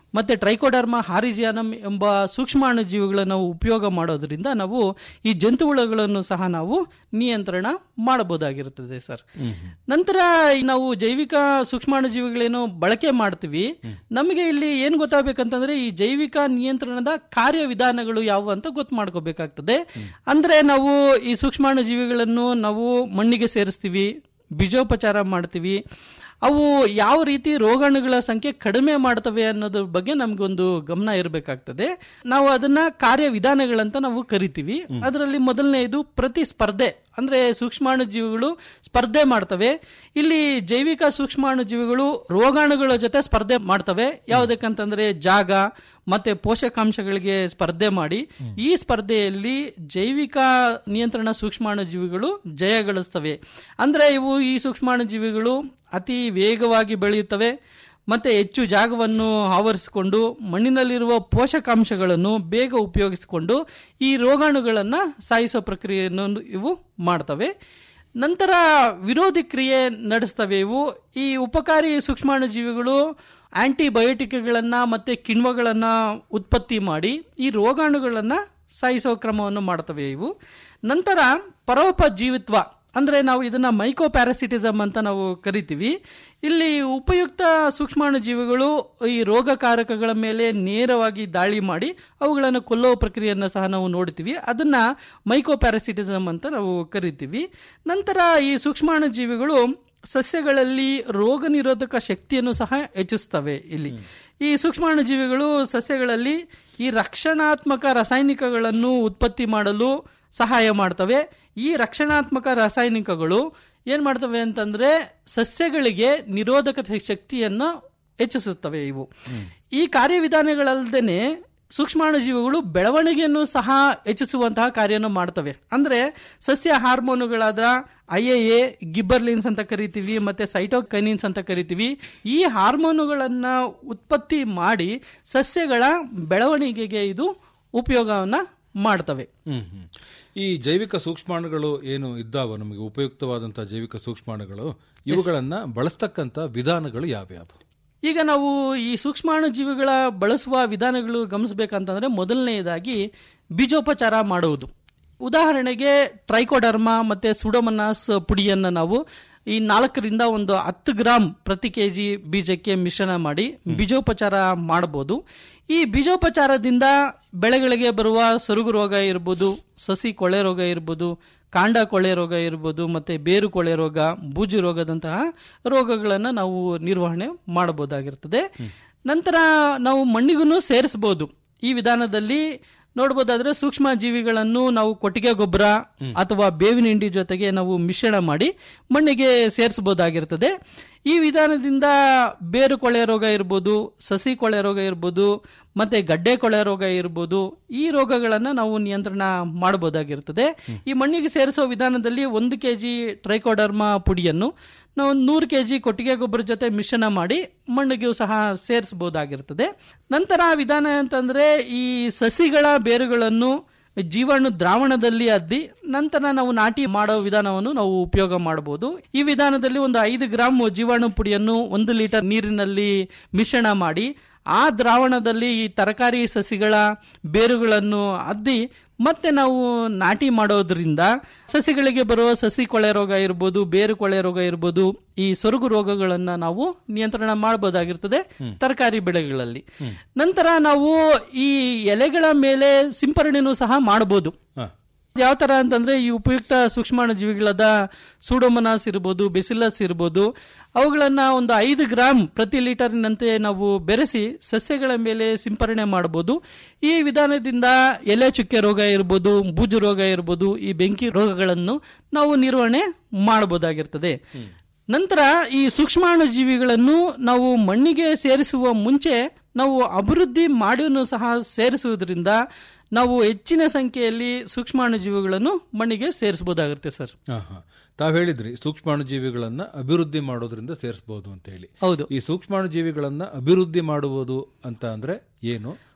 ಮತ್ತೆ ಟ್ರೈಕೋಡರ್ಮಾ ಹಾರಿಜಿಯಾನಮ್ ಎಂಬ ಸೂಕ್ಷ್ಮಾಣು ಜೀವಿಗಳನ್ನು ನಾವು ಉಪಯೋಗ ಮಾಡೋದ್ರಿಂದ ನಾವು ಈ ಜಂತುಹುಳಗಳನ್ನು ಸಹ ನಾವು ನಿಯಂತ್ರಣ ಮಾಡಬಹುದಾಗಿರುತ್ತದೆ ಸರ್ ನಂತರ ಈ ನಾವು ಜೈವಿಕ ಸೂಕ್ಷ್ಮಾಣು ಜೀವಿಗಳೇನು ಬಳಕೆ ಮಾಡ್ತೀವಿ ನಮಗೆ ಇಲ್ಲಿ ಏನ್ ಗೊತ್ತಾಗಬೇಕಂತಂದ್ರೆ ಈ ಜೈವಿಕ ನಿಯಂತ್ರಣದ ಕಾರ್ಯವಿಧಾನಗಳು ಯಾವುವು ಅಂತ ಗೊತ್ತು ಮಾಡ್ಕೋಬೇಕಾಗ್ತದೆ ಅಂದ್ರೆ ನಾವು ಈ ಸೂಕ್ಷ್ಮಾಣು ಜೀವಿಗಳನ್ನು ನಾವು ಮಣ್ಣಿಗೆ ಸೇರಿಸ್ತೀವಿ ಬೀಜೋಪಚಾರ ಮಾಡ್ತೀವಿ ಅವು ಯಾವ ರೀತಿ ರೋಗಾಣುಗಳ ಸಂಖ್ಯೆ ಕಡಿಮೆ ಮಾಡ್ತವೆ ಅನ್ನೋದ್ರ ಬಗ್ಗೆ ನಮ್ಗೊಂದು ಗಮನ ಇರಬೇಕಾಗ್ತದೆ ನಾವು ಅದನ್ನ ಕಾರ್ಯವಿಧಾನಗಳಂತ ನಾವು ಕರಿತೀವಿ ಅದರಲ್ಲಿ ಮೊದಲನೆಯದು ಪ್ರತಿ ಸ್ಪರ್ಧೆ ಅಂದ್ರೆ ಸೂಕ್ಷ್ಮಾಣು ಜೀವಿಗಳು ಸ್ಪರ್ಧೆ ಮಾಡ್ತವೆ ಇಲ್ಲಿ ಜೈವಿಕ ಸೂಕ್ಷ್ಮಾಣು ಜೀವಿಗಳು ರೋಗಾಣುಗಳ ಜೊತೆ ಸ್ಪರ್ಧೆ ಮಾಡ್ತವೆ ಯಾವುದಕ್ಕಂತಂದ್ರೆ ಜಾಗ ಮತ್ತೆ ಪೋಷಕಾಂಶಗಳಿಗೆ ಸ್ಪರ್ಧೆ ಮಾಡಿ ಈ ಸ್ಪರ್ಧೆಯಲ್ಲಿ ಜೈವಿಕ ನಿಯಂತ್ರಣ ಸೂಕ್ಷ್ಮಾಣು ಜೀವಿಗಳು ಜಯ ಗಳಿಸ್ತವೆ ಅಂದ್ರೆ ಇವು ಈ ಸೂಕ್ಷ್ಮಾಣು ಜೀವಿಗಳು ಅತಿ ವೇಗವಾಗಿ ಬೆಳೆಯುತ್ತವೆ ಮತ್ತೆ ಹೆಚ್ಚು ಜಾಗವನ್ನು ಆವರಿಸಿಕೊಂಡು ಮಣ್ಣಿನಲ್ಲಿರುವ ಪೋಷಕಾಂಶಗಳನ್ನು ಬೇಗ ಉಪಯೋಗಿಸಿಕೊಂಡು ಈ ರೋಗಾಣುಗಳನ್ನು ಸಾಯಿಸೋ ಪ್ರಕ್ರಿಯೆಯನ್ನು ಇವು ಮಾಡ್ತವೆ ನಂತರ ವಿರೋಧಿ ಕ್ರಿಯೆ ನಡೆಸ್ತವೆ ಇವು ಈ ಉಪಕಾರಿ ಸೂಕ್ಷ್ಮಾಣು ಜೀವಿಗಳು ಆಂಟಿಬಯೋಟಿಕ್ಗಳನ್ನ ಮತ್ತೆ ಕಿಣ್ವಗಳನ್ನ ಉತ್ಪತ್ತಿ ಮಾಡಿ ಈ ರೋಗಾಣುಗಳನ್ನ ಸಾಯಿಸೋ ಕ್ರಮವನ್ನು ಮಾಡ್ತವೆ ಇವು ನಂತರ ಪರೋಪಜೀವಿತ್ವ ಅಂದ್ರೆ ನಾವು ಇದನ್ನ ಮೈಕೋ ಪ್ಯಾರಾಸಿಟಿಸಮ್ ಅಂತ ನಾವು ಕರಿತೀವಿ ಇಲ್ಲಿ ಉಪಯುಕ್ತ ಸೂಕ್ಷ್ಮಾಣು ಜೀವಿಗಳು ಈ ರೋಗಕಾರಕಗಳ ಮೇಲೆ ನೇರವಾಗಿ ದಾಳಿ ಮಾಡಿ ಅವುಗಳನ್ನು ಕೊಲ್ಲೋ ಪ್ರಕ್ರಿಯೆಯನ್ನು ಸಹ ನಾವು ನೋಡ್ತೀವಿ ಅದನ್ನ ಮೈಕೋ ಪ್ಯಾರಾಸಿಟಿಸಮ್ ಅಂತ ನಾವು ಕರಿತೀವಿ ನಂತರ ಈ ಸೂಕ್ಷ್ಮಾಣು ಜೀವಿಗಳು ಸಸ್ಯಗಳಲ್ಲಿ ರೋಗ ನಿರೋಧಕ ಶಕ್ತಿಯನ್ನು ಸಹ ಹೆಚ್ಚಿಸ್ತವೆ ಇಲ್ಲಿ ಈ ಸೂಕ್ಷ್ಮಾಣು ಜೀವಿಗಳು ಸಸ್ಯಗಳಲ್ಲಿ ಈ ರಕ್ಷಣಾತ್ಮಕ ರಾಸಾಯನಿಕಗಳನ್ನು ಉತ್ಪತ್ತಿ ಮಾಡಲು ಸಹಾಯ ಮಾಡ್ತವೆ ಈ ರಕ್ಷಣಾತ್ಮಕ ರಾಸಾಯನಿಕಗಳು ಏನ್ ಮಾಡ್ತವೆ ಅಂತಂದ್ರೆ ಸಸ್ಯಗಳಿಗೆ ನಿರೋಧಕ ಶಕ್ತಿಯನ್ನು ಹೆಚ್ಚಿಸುತ್ತವೆ ಇವು ಈ ಕಾರ್ಯವಿಧಾನಗಳಲ್ಲದೆ ಸೂಕ್ಷ್ಮಾಣು ಜೀವಿಗಳು ಬೆಳವಣಿಗೆಯನ್ನು ಸಹ ಹೆಚ್ಚಿಸುವಂತಹ ಕಾರ್ಯವನ್ನು ಮಾಡ್ತವೆ ಅಂದ್ರೆ ಸಸ್ಯ ಹಾರ್ಮೋನುಗಳಾದ ಐ ಎ ಎ ಗಿಬ್ಬರ್ಲಿನ್ಸ್ ಅಂತ ಕರಿತೀವಿ ಮತ್ತೆ ಸೈಟೋಕೈನಿನ್ಸ್ ಅಂತ ಕರಿತೀವಿ ಈ ಹಾರ್ಮೋನುಗಳನ್ನ ಉತ್ಪತ್ತಿ ಮಾಡಿ ಸಸ್ಯಗಳ ಬೆಳವಣಿಗೆಗೆ ಇದು ಉಪಯೋಗವನ್ನ ಮಾಡ್ತವೆ ಹ್ಮ್ ಹ್ಮ್. ಈ ಜೈವಿಕ ಸೂಕ್ಷ್ಮಾಣುಗಳು ಏನು ಇದ್ದಾವ ನಮಗೆ ಉಪಯುಕ್ತವಾದಂತಹ ಜೈವಿಕ ಸೂಕ್ಷ್ಮಾಣುಗಳು ಇವುಗಳನ್ನ ಬಳಸ್ತಕ್ಕಂತ ವಿಧಾನಗಳು ಯಾವ್ಯಾವು ಈಗ ನಾವು ಈ ಸೂಕ್ಷ್ಮಾಣು ಜೀವಿಗಳ ಬಳಸುವ ವಿಧಾನಗಳು ಗಮನಿಸಬೇಕಂತಂದ್ರೆ ಮೊದಲನೆಯದಾಗಿ ಬೀಜೋಪಚಾರ ಮಾಡುವುದು ಉದಾಹರಣೆಗೆ ಟ್ರೈಕೋಡರ್ಮಾ ಮತ್ತೆ ಸುಡೋಮನಾಸ್ ಪುಡಿಯನ್ನ ನಾವು ಈ ನಾಲ್ಕರಿಂದ ಒಂದು ಹತ್ತು ಗ್ರಾಂ ಪ್ರತಿ ಕೆಜಿ ಬೀಜಕ್ಕೆ ಮಿಶ್ರಣ ಮಾಡಿ ಬೀಜೋಪಚಾರ ಮಾಡಬಹುದು ಈ ಬೀಜೋಪಚಾರದಿಂದ ಬೆಳೆಗಳಿಗೆ ಬರುವ ಸೊರಗು ರೋಗ ಇರ್ಬೋದು ಸಸಿ ಕೊಳೆ ರೋಗ ಇರ್ಬೋದು ಕಾಂಡ ಕೊಳೆ ರೋಗ ಇರ್ಬೋದು ಮತ್ತೆ ಬೇರು ಕೊಳೆ ರೋಗ ಬೂಜು ರೋಗದಂತಹ ರೋಗಗಳನ್ನು ನಾವು ನಿರ್ವಹಣೆ ಮಾಡಬಹುದಾಗಿರ್ತದೆ ನಂತರ ನಾವು ಮಣ್ಣಿಗೂ ಸೇರಿಸಬಹುದು ಈ ವಿಧಾನದಲ್ಲಿ ನೋಡಬಹುದಾದ್ರೆ ಸೂಕ್ಷ್ಮ ಜೀವಿಗಳನ್ನು ನಾವು ಕೊಟ್ಟಿಗೆ ಗೊಬ್ಬರ ಅಥವಾ ಬೇವಿನ ಹಿಂಡಿ ಜೊತೆಗೆ ನಾವು ಮಿಶ್ರಣ ಮಾಡಿ ಮಣ್ಣಿಗೆ ಸೇರಿಸಬಹುದಾಗಿರ್ತದೆ ಈ ವಿಧಾನದಿಂದ ಬೇರು ಕೊಳೆ ರೋಗ ಇರ್ಬೋದು ಸಸಿ ಕೊಳೆ ರೋಗ ಇರ್ಬೋದು ಮತ್ತೆ ಗಡ್ಡೆ ಕೊಳೆ ರೋಗ ಇರ್ಬೋದು ಈ ರೋಗಗಳನ್ನು ನಾವು ನಿಯಂತ್ರಣ ಮಾಡಬಹುದಾಗಿರ್ತದೆ ಈ ಮಣ್ಣಿಗೆ ಸೇರಿಸೋ ವಿಧಾನದಲ್ಲಿ ಒಂದು ಕೆಜಿ ಟ್ರೈಕೋಡರ್ಮಾ ಪುಡಿಯನ್ನು ನಾವು ನೂರು ಕೆಜಿ ಕೊಟ್ಟಿಗೆ ಗೊಬ್ಬರ ಜೊತೆ ಮಿಶ್ರಣ ಮಾಡಿ ಮಣ್ಣಿಗೂ ಸಹ ಸೇರಿಸಬಹುದಾಗಿರ್ತದೆ ನಂತರ ವಿಧಾನ ಅಂತಂದ್ರೆ ಈ ಸಸಿಗಳ ಬೇರುಗಳನ್ನು ಜೀವಾಣು ದ್ರಾವಣದಲ್ಲಿ ಅದ್ದಿ ನಂತರ ನಾವು ನಾಟಿ ಮಾಡೋ ವಿಧಾನವನ್ನು ನಾವು ಉಪಯೋಗ ಮಾಡಬಹುದು ಈ ವಿಧಾನದಲ್ಲಿ ಒಂದು ಐದು ಗ್ರಾಮ್ ಜೀವಾಣು ಪುಡಿಯನ್ನು ಒಂದು ಲೀಟರ್ ನೀರಿನಲ್ಲಿ ಮಿಶ್ರಣ ಮಾಡಿ ಆ ದ್ರಾವಣದಲ್ಲಿ ಈ ತರಕಾರಿ ಸಸಿಗಳ ಬೇರುಗಳನ್ನು ಅದ್ದಿ ಮತ್ತೆ ನಾವು ನಾಟಿ ಮಾಡೋದ್ರಿಂದ ಸಸಿಗಳಿಗೆ ಬರುವ ಸಸಿ ಕೊಳೆ ರೋಗ ಇರ್ಬೋದು ಬೇರು ಕೊಳೆ ರೋಗ ಇರ್ಬೋದು ಈ ಸೊರಗು ರೋಗಗಳನ್ನ ನಾವು ನಿಯಂತ್ರಣ ಮಾಡಬಹುದಾಗಿರ್ತದೆ ತರಕಾರಿ ಬೆಳೆಗಳಲ್ಲಿ ನಂತರ ನಾವು ಈ ಎಲೆಗಳ ಮೇಲೆ ಸಿಂಪರಣೆನೂ ಸಹ ಮಾಡಬಹುದು ಯಾವ ತರ ಅಂತಂದ್ರೆ ಈ ಉಪಯುಕ್ತ ಸೂಕ್ಷ್ಮಾಣು ಜೀವಿಗಳಾದ ಸೂಡೋಮನಾಸ್ ಇರ್ಬೋದು ಬೆಸಿಲಸ್ ಇರ್ಬೋದು ಅವುಗಳನ್ನ ಒಂದು ಐದು ಗ್ರಾಮ್ ಪ್ರತಿ ಲೀಟರ್ನಂತೆ ನಾವು ಬೆರೆಸಿ ಸಸ್ಯಗಳ ಮೇಲೆ ಸಿಂಪರಣೆ ಮಾಡಬಹುದು ಈ ವಿಧಾನದಿಂದ ಎಲೆ ಚುಕ್ಕೆ ರೋಗ ಇರ್ಬೋದು ಬೂಜು ರೋಗ ಇರ್ಬೋದು ಈ ಬೆಂಕಿ ರೋಗಗಳನ್ನು ನಾವು ನಿರ್ವಹಣೆ ಮಾಡಬಹುದಾಗಿರ್ತದೆ ನಂತರ ಈ ಸೂಕ್ಷ್ಮಾಣು ಜೀವಿಗಳನ್ನು ನಾವು ಮಣ್ಣಿಗೆ ಸೇರಿಸುವ ಮುಂಚೆ ನಾವು ಅಭಿವೃದ್ಧಿ ಮಾಡಿಯನ್ನು ಸಹ ಸೇರಿಸುವುದರಿಂದ ನಾವು ಹೆಚ್ಚಿನ ಸಂಖ್ಯೆಯಲ್ಲಿ ಸೂಕ್ಷ್ಮಾಣು ಜೀವಿಗಳನ್ನು ಮಣ್ಣಿಗೆ ಸೇರಿಸಬಹುದಾಗಿರುತ್ತೆ ಸರ್ ತಾವ್ ಹೇಳಿದ್ರಿ ಸೂಕ್ಷ್ಮಾಣು ಜೀವಿಗಳನ್ನ ಅಭಿವೃದ್ಧಿ ಮಾಡೋದ್ರಿಂದ ಸೇರಿಸಬಹುದು ಅಂತ ಹೇಳಿ ಹೌದು ಈ ಸೂಕ್ಷ್ಮಾಣು ಜೀವಿಗಳನ್ನ ಅಭಿವೃದ್ಧಿ ಮಾಡುವುದು ಅಂತ ಅಂದ್ರೆ ಏನು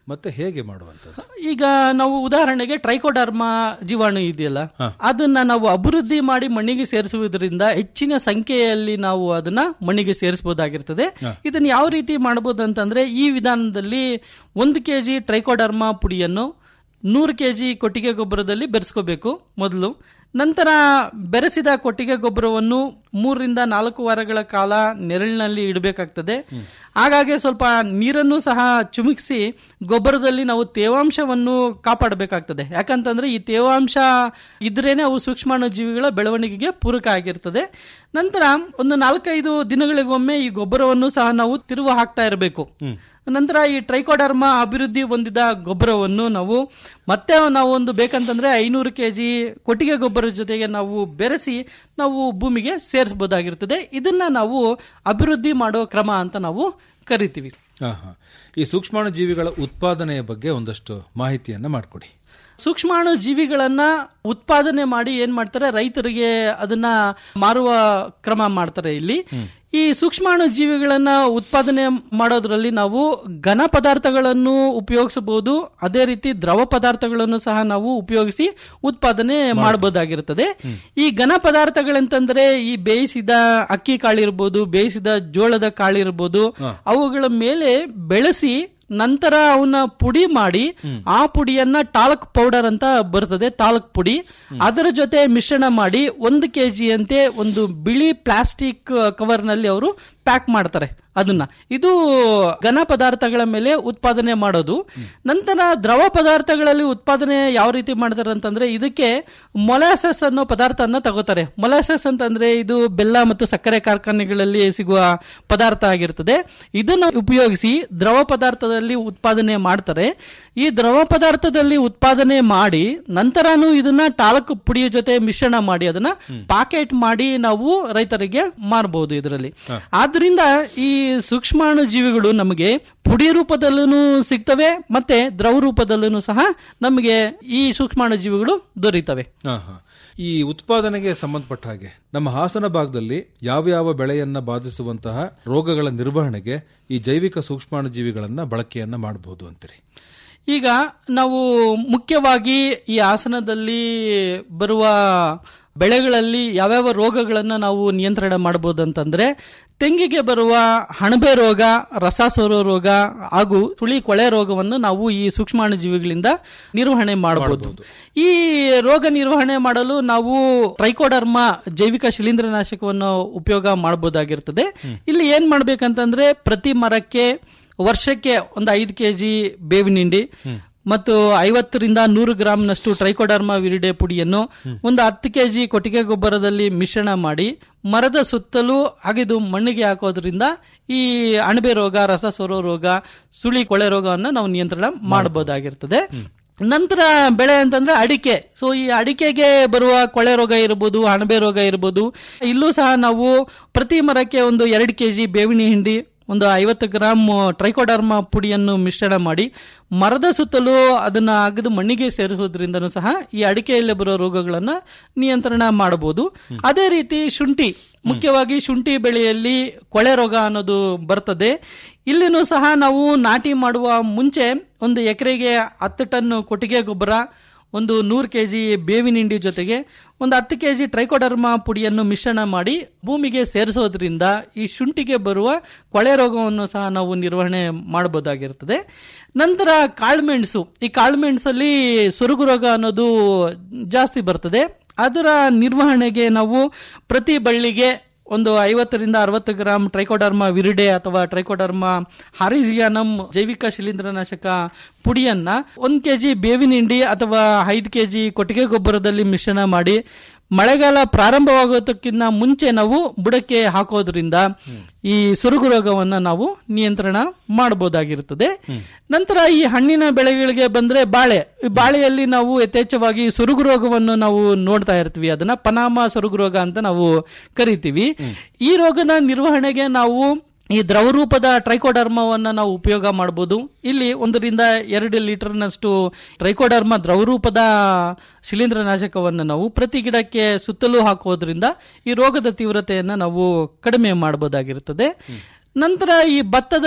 ಮತ್ತೆ ಹೇಗೆ ಮಾಡುವಂಥದ್ದು ಈಗ ನಾವು ಉದಾಹರಣೆಗೆ ಟ್ರೈಕೋಡರ್ಮಾ ಜೀವಾಣು ಇದೆಯಲ್ಲ ಅದನ್ನ ನಾವು ಅಭಿವೃದ್ಧಿ ಮಾಡಿ ಮಣ್ಣಿಗೆ ಸೇರಿಸುವುದರಿಂದ ಹೆಚ್ಚಿನ ಸಂಖ್ಯೆಯಲ್ಲಿ ನಾವು ಅದನ್ನ ಮಣ್ಣಿಗೆ ಸೇರಿಸಬಹುದಾಗಿರ್ತದೆ ಇದನ್ನ ಯಾವ ರೀತಿ ಮಾಡಬಹುದು ಅಂತಂದ್ರೆ ಈ ವಿಧಾನದಲ್ಲಿ ಒಂದು ಕೆಜಿ ಟ್ರೈಕೋಡರ್ಮಾ ಪುಡಿಯನ್ನು ನೂರು ಕೆಜಿ ಕೊಟ್ಟಿಗೆ ಗೊಬ್ಬರದಲ್ಲಿ ಬೆರೆಸ್ಕೋಬೇಕು ಮೊದಲು ನಂತರ ಬೆರೆಸಿದ ಕೊಟ್ಟಿಗೆ ಗೊಬ್ಬರವನ್ನು ಮೂರರಿಂದ ನಾಲ್ಕು ವಾರಗಳ ಕಾಲ ನೆರಳಿನಲ್ಲಿ ಇಡಬೇಕಾಗ್ತದೆ ಹಾಗಾಗಿ ಸ್ವಲ್ಪ ನೀರನ್ನು ಸಹ ಚುಮುಕಿಸಿ ಗೊಬ್ಬರದಲ್ಲಿ ನಾವು ತೇವಾಂಶವನ್ನು ಕಾಪಾಡಬೇಕಾಗ್ತದೆ ಯಾಕಂತಂದ್ರೆ ಈ ತೇವಾಂಶ ಇದ್ರೇನೆ ಅವು ಸೂಕ್ಷ್ಮಾಣು ಜೀವಿಗಳ ಬೆಳವಣಿಗೆಗೆ ಪೂರಕ ಆಗಿರ್ತದೆ ನಂತರ ಒಂದು ನಾಲ್ಕೈದು ದಿನಗಳಿಗೊಮ್ಮೆ ಈ ಗೊಬ್ಬರವನ್ನು ಸಹ ನಾವು ತಿರುವು ಹಾಕ್ತಾ ಇರಬೇಕು ನಂತರ ಈ ಟ್ರೈಕೋಡರ್ಮಾ ಅಭಿವೃದ್ಧಿ ಹೊಂದಿದ ಗೊಬ್ಬರವನ್ನು ನಾವು ಮತ್ತೆ ನಾವು ಒಂದು ಬೇಕಂತಂದ್ರೆ ಐನೂರು ಕೆಜಿ ಕೊಟ್ಟಿಗೆ ಗೊಬ್ಬರದ ಜೊತೆಗೆ ನಾವು ಬೆರೆಸಿ ನಾವು ಭೂಮಿಗೆ ಸೇರಿಸಬಹುದಾಗಿರ್ತದೆ ಇದನ್ನ ನಾವು ಅಭಿವೃದ್ಧಿ ಮಾಡೋ ಕ್ರಮ ಅಂತ ನಾವು ಕರಿತೀವಿ ಹಾ ಹಾ ಈ ಸೂಕ್ಷ್ಮಾಣು ಜೀವಿಗಳ ಉತ್ಪಾದನೆಯ ಬಗ್ಗೆ ಒಂದಷ್ಟು ಮಾಹಿತಿಯನ್ನ ಮಾಡಿಕೊಡಿ ಸೂಕ್ಷ್ಮಾಣು ಜೀವಿಗಳನ್ನ ಉತ್ಪಾದನೆ ಮಾಡಿ ಏನ್ ಮಾಡ್ತಾರೆ ರೈತರಿಗೆ ಅದನ್ನ ಮಾರುವ ಕ್ರಮ ಮಾಡ್ತಾರೆ ಇಲ್ಲಿ ಈ ಸೂಕ್ಷ್ಮಾಣು ಜೀವಿಗಳನ್ನ ಉತ್ಪಾದನೆ ಮಾಡೋದ್ರಲ್ಲಿ ನಾವು ಘನ ಪದಾರ್ಥಗಳನ್ನು ಉಪಯೋಗಿಸಬಹುದು ಅದೇ ರೀತಿ ದ್ರವ ಪದಾರ್ಥಗಳನ್ನು ಸಹ ನಾವು ಉಪಯೋಗಿಸಿ ಉತ್ಪಾದನೆ ಮಾಡಬಹುದಾಗಿರುತ್ತದೆ ಈ ಘನ ಪದಾರ್ಥಗಳಂತಂದ್ರೆ ಈ ಬೇಯಿಸಿದ ಅಕ್ಕಿ ಕಾಳಿರ್ಬೋದು ಬೇಯಿಸಿದ ಜೋಳದ ಕಾಳಿರ್ಬೋದು ಅವುಗಳ ಮೇಲೆ ಬೆಳೆಸಿ ನಂತರ ಅವನ್ನ ಪುಡಿ ಮಾಡಿ ಆ ಪುಡಿಯನ್ನ ಟಾಲ್ಕ್ ಪೌಡರ್ ಅಂತ ಬರ್ತದೆ ಟಾಲ್ಕ್ ಪುಡಿ ಅದರ ಜೊತೆ ಮಿಶ್ರಣ ಮಾಡಿ ಒಂದು ಕೆಜಿ ಅಂತೆ ಒಂದು ಬಿಳಿ ಪ್ಲಾಸ್ಟಿಕ್ ಕವರ್ ನಲ್ಲಿ ಅವರು ಪ್ಯಾಕ್ ಮಾಡ್ತಾರೆ ಅದನ್ನ ಇದು ಘನ ಪದಾರ್ಥಗಳ ಮೇಲೆ ಉತ್ಪಾದನೆ ಮಾಡೋದು ನಂತರ ದ್ರವ ಪದಾರ್ಥಗಳಲ್ಲಿ ಉತ್ಪಾದನೆ ಯಾವ ರೀತಿ ಮಾಡ್ತಾರೆ ಅಂತಂದ್ರೆ ಇದಕ್ಕೆ ಮೊಲಾಸಸ್ ಅನ್ನೋ ಪದಾರ್ಥನ ತಗೋತಾರೆ ಮೊಲಾಸಸ್ ಅಂತಂದ್ರೆ ಇದು ಬೆಲ್ಲ ಮತ್ತು ಸಕ್ಕರೆ ಕಾರ್ಖಾನೆಗಳಲ್ಲಿ ಸಿಗುವ ಪದಾರ್ಥ ಆಗಿರ್ತದೆ ಇದನ್ನು ಉಪಯೋಗಿಸಿ ದ್ರವ ಪದಾರ್ಥದಲ್ಲಿ ಉತ್ಪಾದನೆ ಮಾಡ್ತಾರೆ ಈ ದ್ರವ ಪದಾರ್ಥದಲ್ಲಿ ಉತ್ಪಾದನೆ ಮಾಡಿ ನಂತರನೂ ಇದನ್ನ ಟಾಲಕ್ ಪುಡಿಯ ಜೊತೆ ಮಿಶ್ರಣ ಮಾಡಿ ಅದನ್ನ ಪ್ಯಾಕೆಟ್ ಮಾಡಿ ನಾವು ರೈತರಿಗೆ ಮಾರಬಹುದು ಇದರಲ್ಲಿ ಆದ್ರಿಂದ ಈ ಸೂಕ್ಷ್ಮಾಣು ಜೀವಿಗಳು ನಮಗೆ ಪುಡಿ ರೂಪದಲ್ಲೂ ಸಿಗ್ತವೆ ಮತ್ತೆ ದ್ರವ ರೂಪದಲ್ಲೂ ಸಹ ನಮಗೆ ಈ ಸೂಕ್ಷ್ಮಾಣು ಜೀವಿಗಳು ದೊರೀತವೆ ಹಾ ಹಾ ಈ ಉತ್ಪಾದನೆಗೆ ಸಂಬಂಧಪಟ್ಟ ಹಾಗೆ ನಮ್ಮ ಹಾಸನ ಭಾಗದಲ್ಲಿ ಯಾವ್ಯಾವ ಬೆಳೆಯನ್ನ ಬಾಧಿಸುವಂತಹ ರೋಗಗಳ ನಿರ್ವಹಣೆಗೆ ಈ ಜೈವಿಕ ಸೂಕ್ಷ್ಮಾಣು ಜೀವಿಗಳನ್ನ ಬಳಕೆಯನ್ನ ಮಾಡಬಹುದು ಅಂತೀರಿ ಈಗ ನಾವು ಮುಖ್ಯವಾಗಿ ಈ ಆಸನದಲ್ಲಿ ಬರುವ ಬೆಳೆಗಳಲ್ಲಿ ಯಾವ್ಯಾವ ರೋಗಗಳನ್ನ ನಾವು ನಿಯಂತ್ರಣ ಮಾಡಬಹುದು ಅಂತಂದ್ರೆ ತೆಂಗಿಗೆ ಬರುವ ಹಣಬೆ ರೋಗ ರಸ ಸೋರೋ ರೋಗ ಹಾಗೂ ಸುಳಿ ಕೊಳೆ ರೋಗವನ್ನು ನಾವು ಈ ಸೂಕ್ಷ್ಮಾಣು ಜೀವಿಗಳಿಂದ ನಿರ್ವಹಣೆ ಮಾಡಬಹುದು ಈ ರೋಗ ನಿರ್ವಹಣೆ ಮಾಡಲು ನಾವು ಟ್ರೈಕೋಡರ್ಮಾ ಜೈವಿಕ ಶಿಲೀಂಧ್ರನಾಶಕವನ್ನು ಉಪಯೋಗ ಮಾಡಬಹುದಾಗಿರ್ತದೆ ಇಲ್ಲಿ ಏನ್ ಮಾಡ್ಬೇಕಂತಂದ್ರೆ ಪ್ರತಿ ಮರಕ್ಕೆ ವರ್ಷಕ್ಕೆ ಒಂದು ಐದು ಕೆಜಿ ಬೇವಿನ ಹಿಂಡಿ ಮತ್ತು ಐವತ್ತರಿಂದ ನೂರು ಗ್ರಾಂನಷ್ಟು ಟ್ರೈಕೋಡರ್ಮಾ ವಿರಿಡೆ ಪುಡಿಯನ್ನು ಒಂದು ಹತ್ತು ಕೆಜಿ ಕೊಟ್ಟಿಗೆ ಗೊಬ್ಬರದಲ್ಲಿ ಮಿಶ್ರಣ ಮಾಡಿ ಮರದ ಸುತ್ತಲೂ ಅಗೆದು ಮಣ್ಣಿಗೆ ಹಾಕೋದ್ರಿಂದ ಈ ಅಣಬೆ ರೋಗ ರಸ ಸೊರೋ ರೋಗ ಸುಳಿ ಕೊಳೆ ರೋಗವನ್ನು ನಾವು ನಿಯಂತ್ರಣ ಮಾಡಬಹುದಾಗಿರ್ತದೆ ನಂತರ ಬೆಳೆ ಅಂತಂದ್ರೆ ಅಡಿಕೆ ಸೊ ಈ ಅಡಿಕೆಗೆ ಬರುವ ಕೊಳೆ ರೋಗ ಇರ್ಬೋದು ಅಣಬೆ ರೋಗ ಇರ್ಬೋದು ಇಲ್ಲೂ ಸಹ ನಾವು ಪ್ರತಿ ಮರಕ್ಕೆ ಒಂದು ಎರಡು ಕೆಜಿ ಬೇವಿನ ಹಿಂಡಿ ಒಂದು ಐವತ್ತು ಗ್ರಾಮ್ ಟ್ರೈಕೋಡರ್ಮಾ ಪುಡಿಯನ್ನು ಮಿಶ್ರಣ ಮಾಡಿ ಮರದ ಸುತ್ತಲೂ ಅದನ್ನ ಅಗದು ಮಣ್ಣಿಗೆ ಸೇರಿಸೋದ್ರಿಂದನೂ ಸಹ ಈ ಅಡಿಕೆಯಲ್ಲಿ ಬರೋ ರೋಗಗಳನ್ನ ನಿಯಂತ್ರಣ ಮಾಡಬಹುದು ಅದೇ ರೀತಿ ಶುಂಠಿ ಮುಖ್ಯವಾಗಿ ಶುಂಠಿ ಬೆಳೆಯಲ್ಲಿ ಕೊಳೆ ರೋಗ ಅನ್ನೋದು ಬರ್ತದೆ ಇಲ್ಲಿನೂ ಸಹ ನಾವು ನಾಟಿ ಮಾಡುವ ಮುಂಚೆ ಒಂದು ಎಕರೆಗೆ ಹತ್ತು ಟನ್ ಕೊಟ್ಟಿಗೆ ಗೊಬ್ಬರ ಒಂದು ನೂರು ಕೆಜಿ ಬೇವಿನ ಹಿಂಡಿ ಜೊತೆಗೆ ಒಂದು ಹತ್ತು ಕೆಜಿ ಟ್ರೈಕೋಡರ್ಮಾ ಪುಡಿಯನ್ನು ಮಿಶ್ರಣ ಮಾಡಿ ಭೂಮಿಗೆ ಸೇರಿಸೋದ್ರಿಂದ ಈ ಶುಂಠಿಗೆ ಬರುವ ಕೊಳೆ ರೋಗವನ್ನು ಸಹ ನಾವು ನಿರ್ವಹಣೆ ಮಾಡಬಹುದಾಗಿರ್ತದೆ ನಂತರ ಕಾಳುಮೆಣಸು ಈ ಕಾಳುಮೆಣಸಲ್ಲಿ ಸೊರಗು ರೋಗ ಅನ್ನೋದು ಜಾಸ್ತಿ ಬರ್ತದೆ ಅದರ ನಿರ್ವಹಣೆಗೆ ನಾವು ಪ್ರತಿ ಬಳ್ಳಿಗೆ ಒಂದು ಐವತ್ತರಿಂದ ಅರವತ್ತು ಗ್ರಾಂ ಟ್ರೈಕೋಡರ್ಮಾ ವಿರಿಡೆ ಅಥವಾ ಟ್ರೈಕೋಡರ್ಮಾ ಹಾರಿಜಿಯಾನಮ್ ಜೈವಿಕ ಶಿಲೀಂಧ್ರನಾಶಕ ಪುಡಿಯನ್ನ ಒಂದ್ ಕೆಜಿ ಬೇವಿನ ಹಿಂಡಿ ಅಥವಾ ಐದು ಕೆಜಿ ಕೊಟ್ಟಿಗೆ ಗೊಬ್ಬರದಲ್ಲಿ ಮಿಶ್ರಣ ಮಾಡಿ ಮಳೆಗಾಲ ಪ್ರಾರಂಭವಾಗೋದಕ್ಕಿಂತ ಮುಂಚೆ ನಾವು ಬುಡಕ್ಕೆ ಹಾಕೋದ್ರಿಂದ ಈ ಸುರುಗು ರೋಗವನ್ನ ನಾವು ನಿಯಂತ್ರಣ ಮಾಡಬಹುದಾಗಿರುತ್ತದೆ ನಂತರ ಈ ಹಣ್ಣಿನ ಬೆಳೆಗಳಿಗೆ ಬಂದ್ರೆ ಬಾಳೆ ಈ ಬಾಳೆಯಲ್ಲಿ ನಾವು ಯಥೇಚ್ಛವಾಗಿ ಸುರುಗು ರೋಗವನ್ನು ನಾವು ನೋಡ್ತಾ ಇರ್ತೀವಿ ಅದನ್ನ ಪನಾಮ ಸುರುಗು ರೋಗ ಅಂತ ನಾವು ಕರಿತೀವಿ ಈ ರೋಗದ ನಿರ್ವಹಣೆಗೆ ನಾವು ಈ ದ್ರವ ರೂಪದ ಟ್ರೈಕೋಡರ್ಮವನ್ನ ನಾವು ಉಪಯೋಗ ಮಾಡಬಹುದು ಇಲ್ಲಿ ಒಂದರಿಂದ ಎರಡು ಲೀಟರ್ನಷ್ಟು ಟ್ರೈಕೋಡರ್ಮ ದ್ರವ ರೂಪದ ಶಿಲೀಂಧ್ರನಾಶಕವನ್ನು ನಾವು ಪ್ರತಿ ಗಿಡಕ್ಕೆ ಸುತ್ತಲೂ ಹಾಕೋದ್ರಿಂದ ಈ ರೋಗದ ತೀವ್ರತೆಯನ್ನ ನಾವು ಕಡಿಮೆ ಮಾಡಬಹುದಾಗಿರುತ್ತದೆ ನಂತರ ಈ ಭತ್ತದಲ್ಲಿ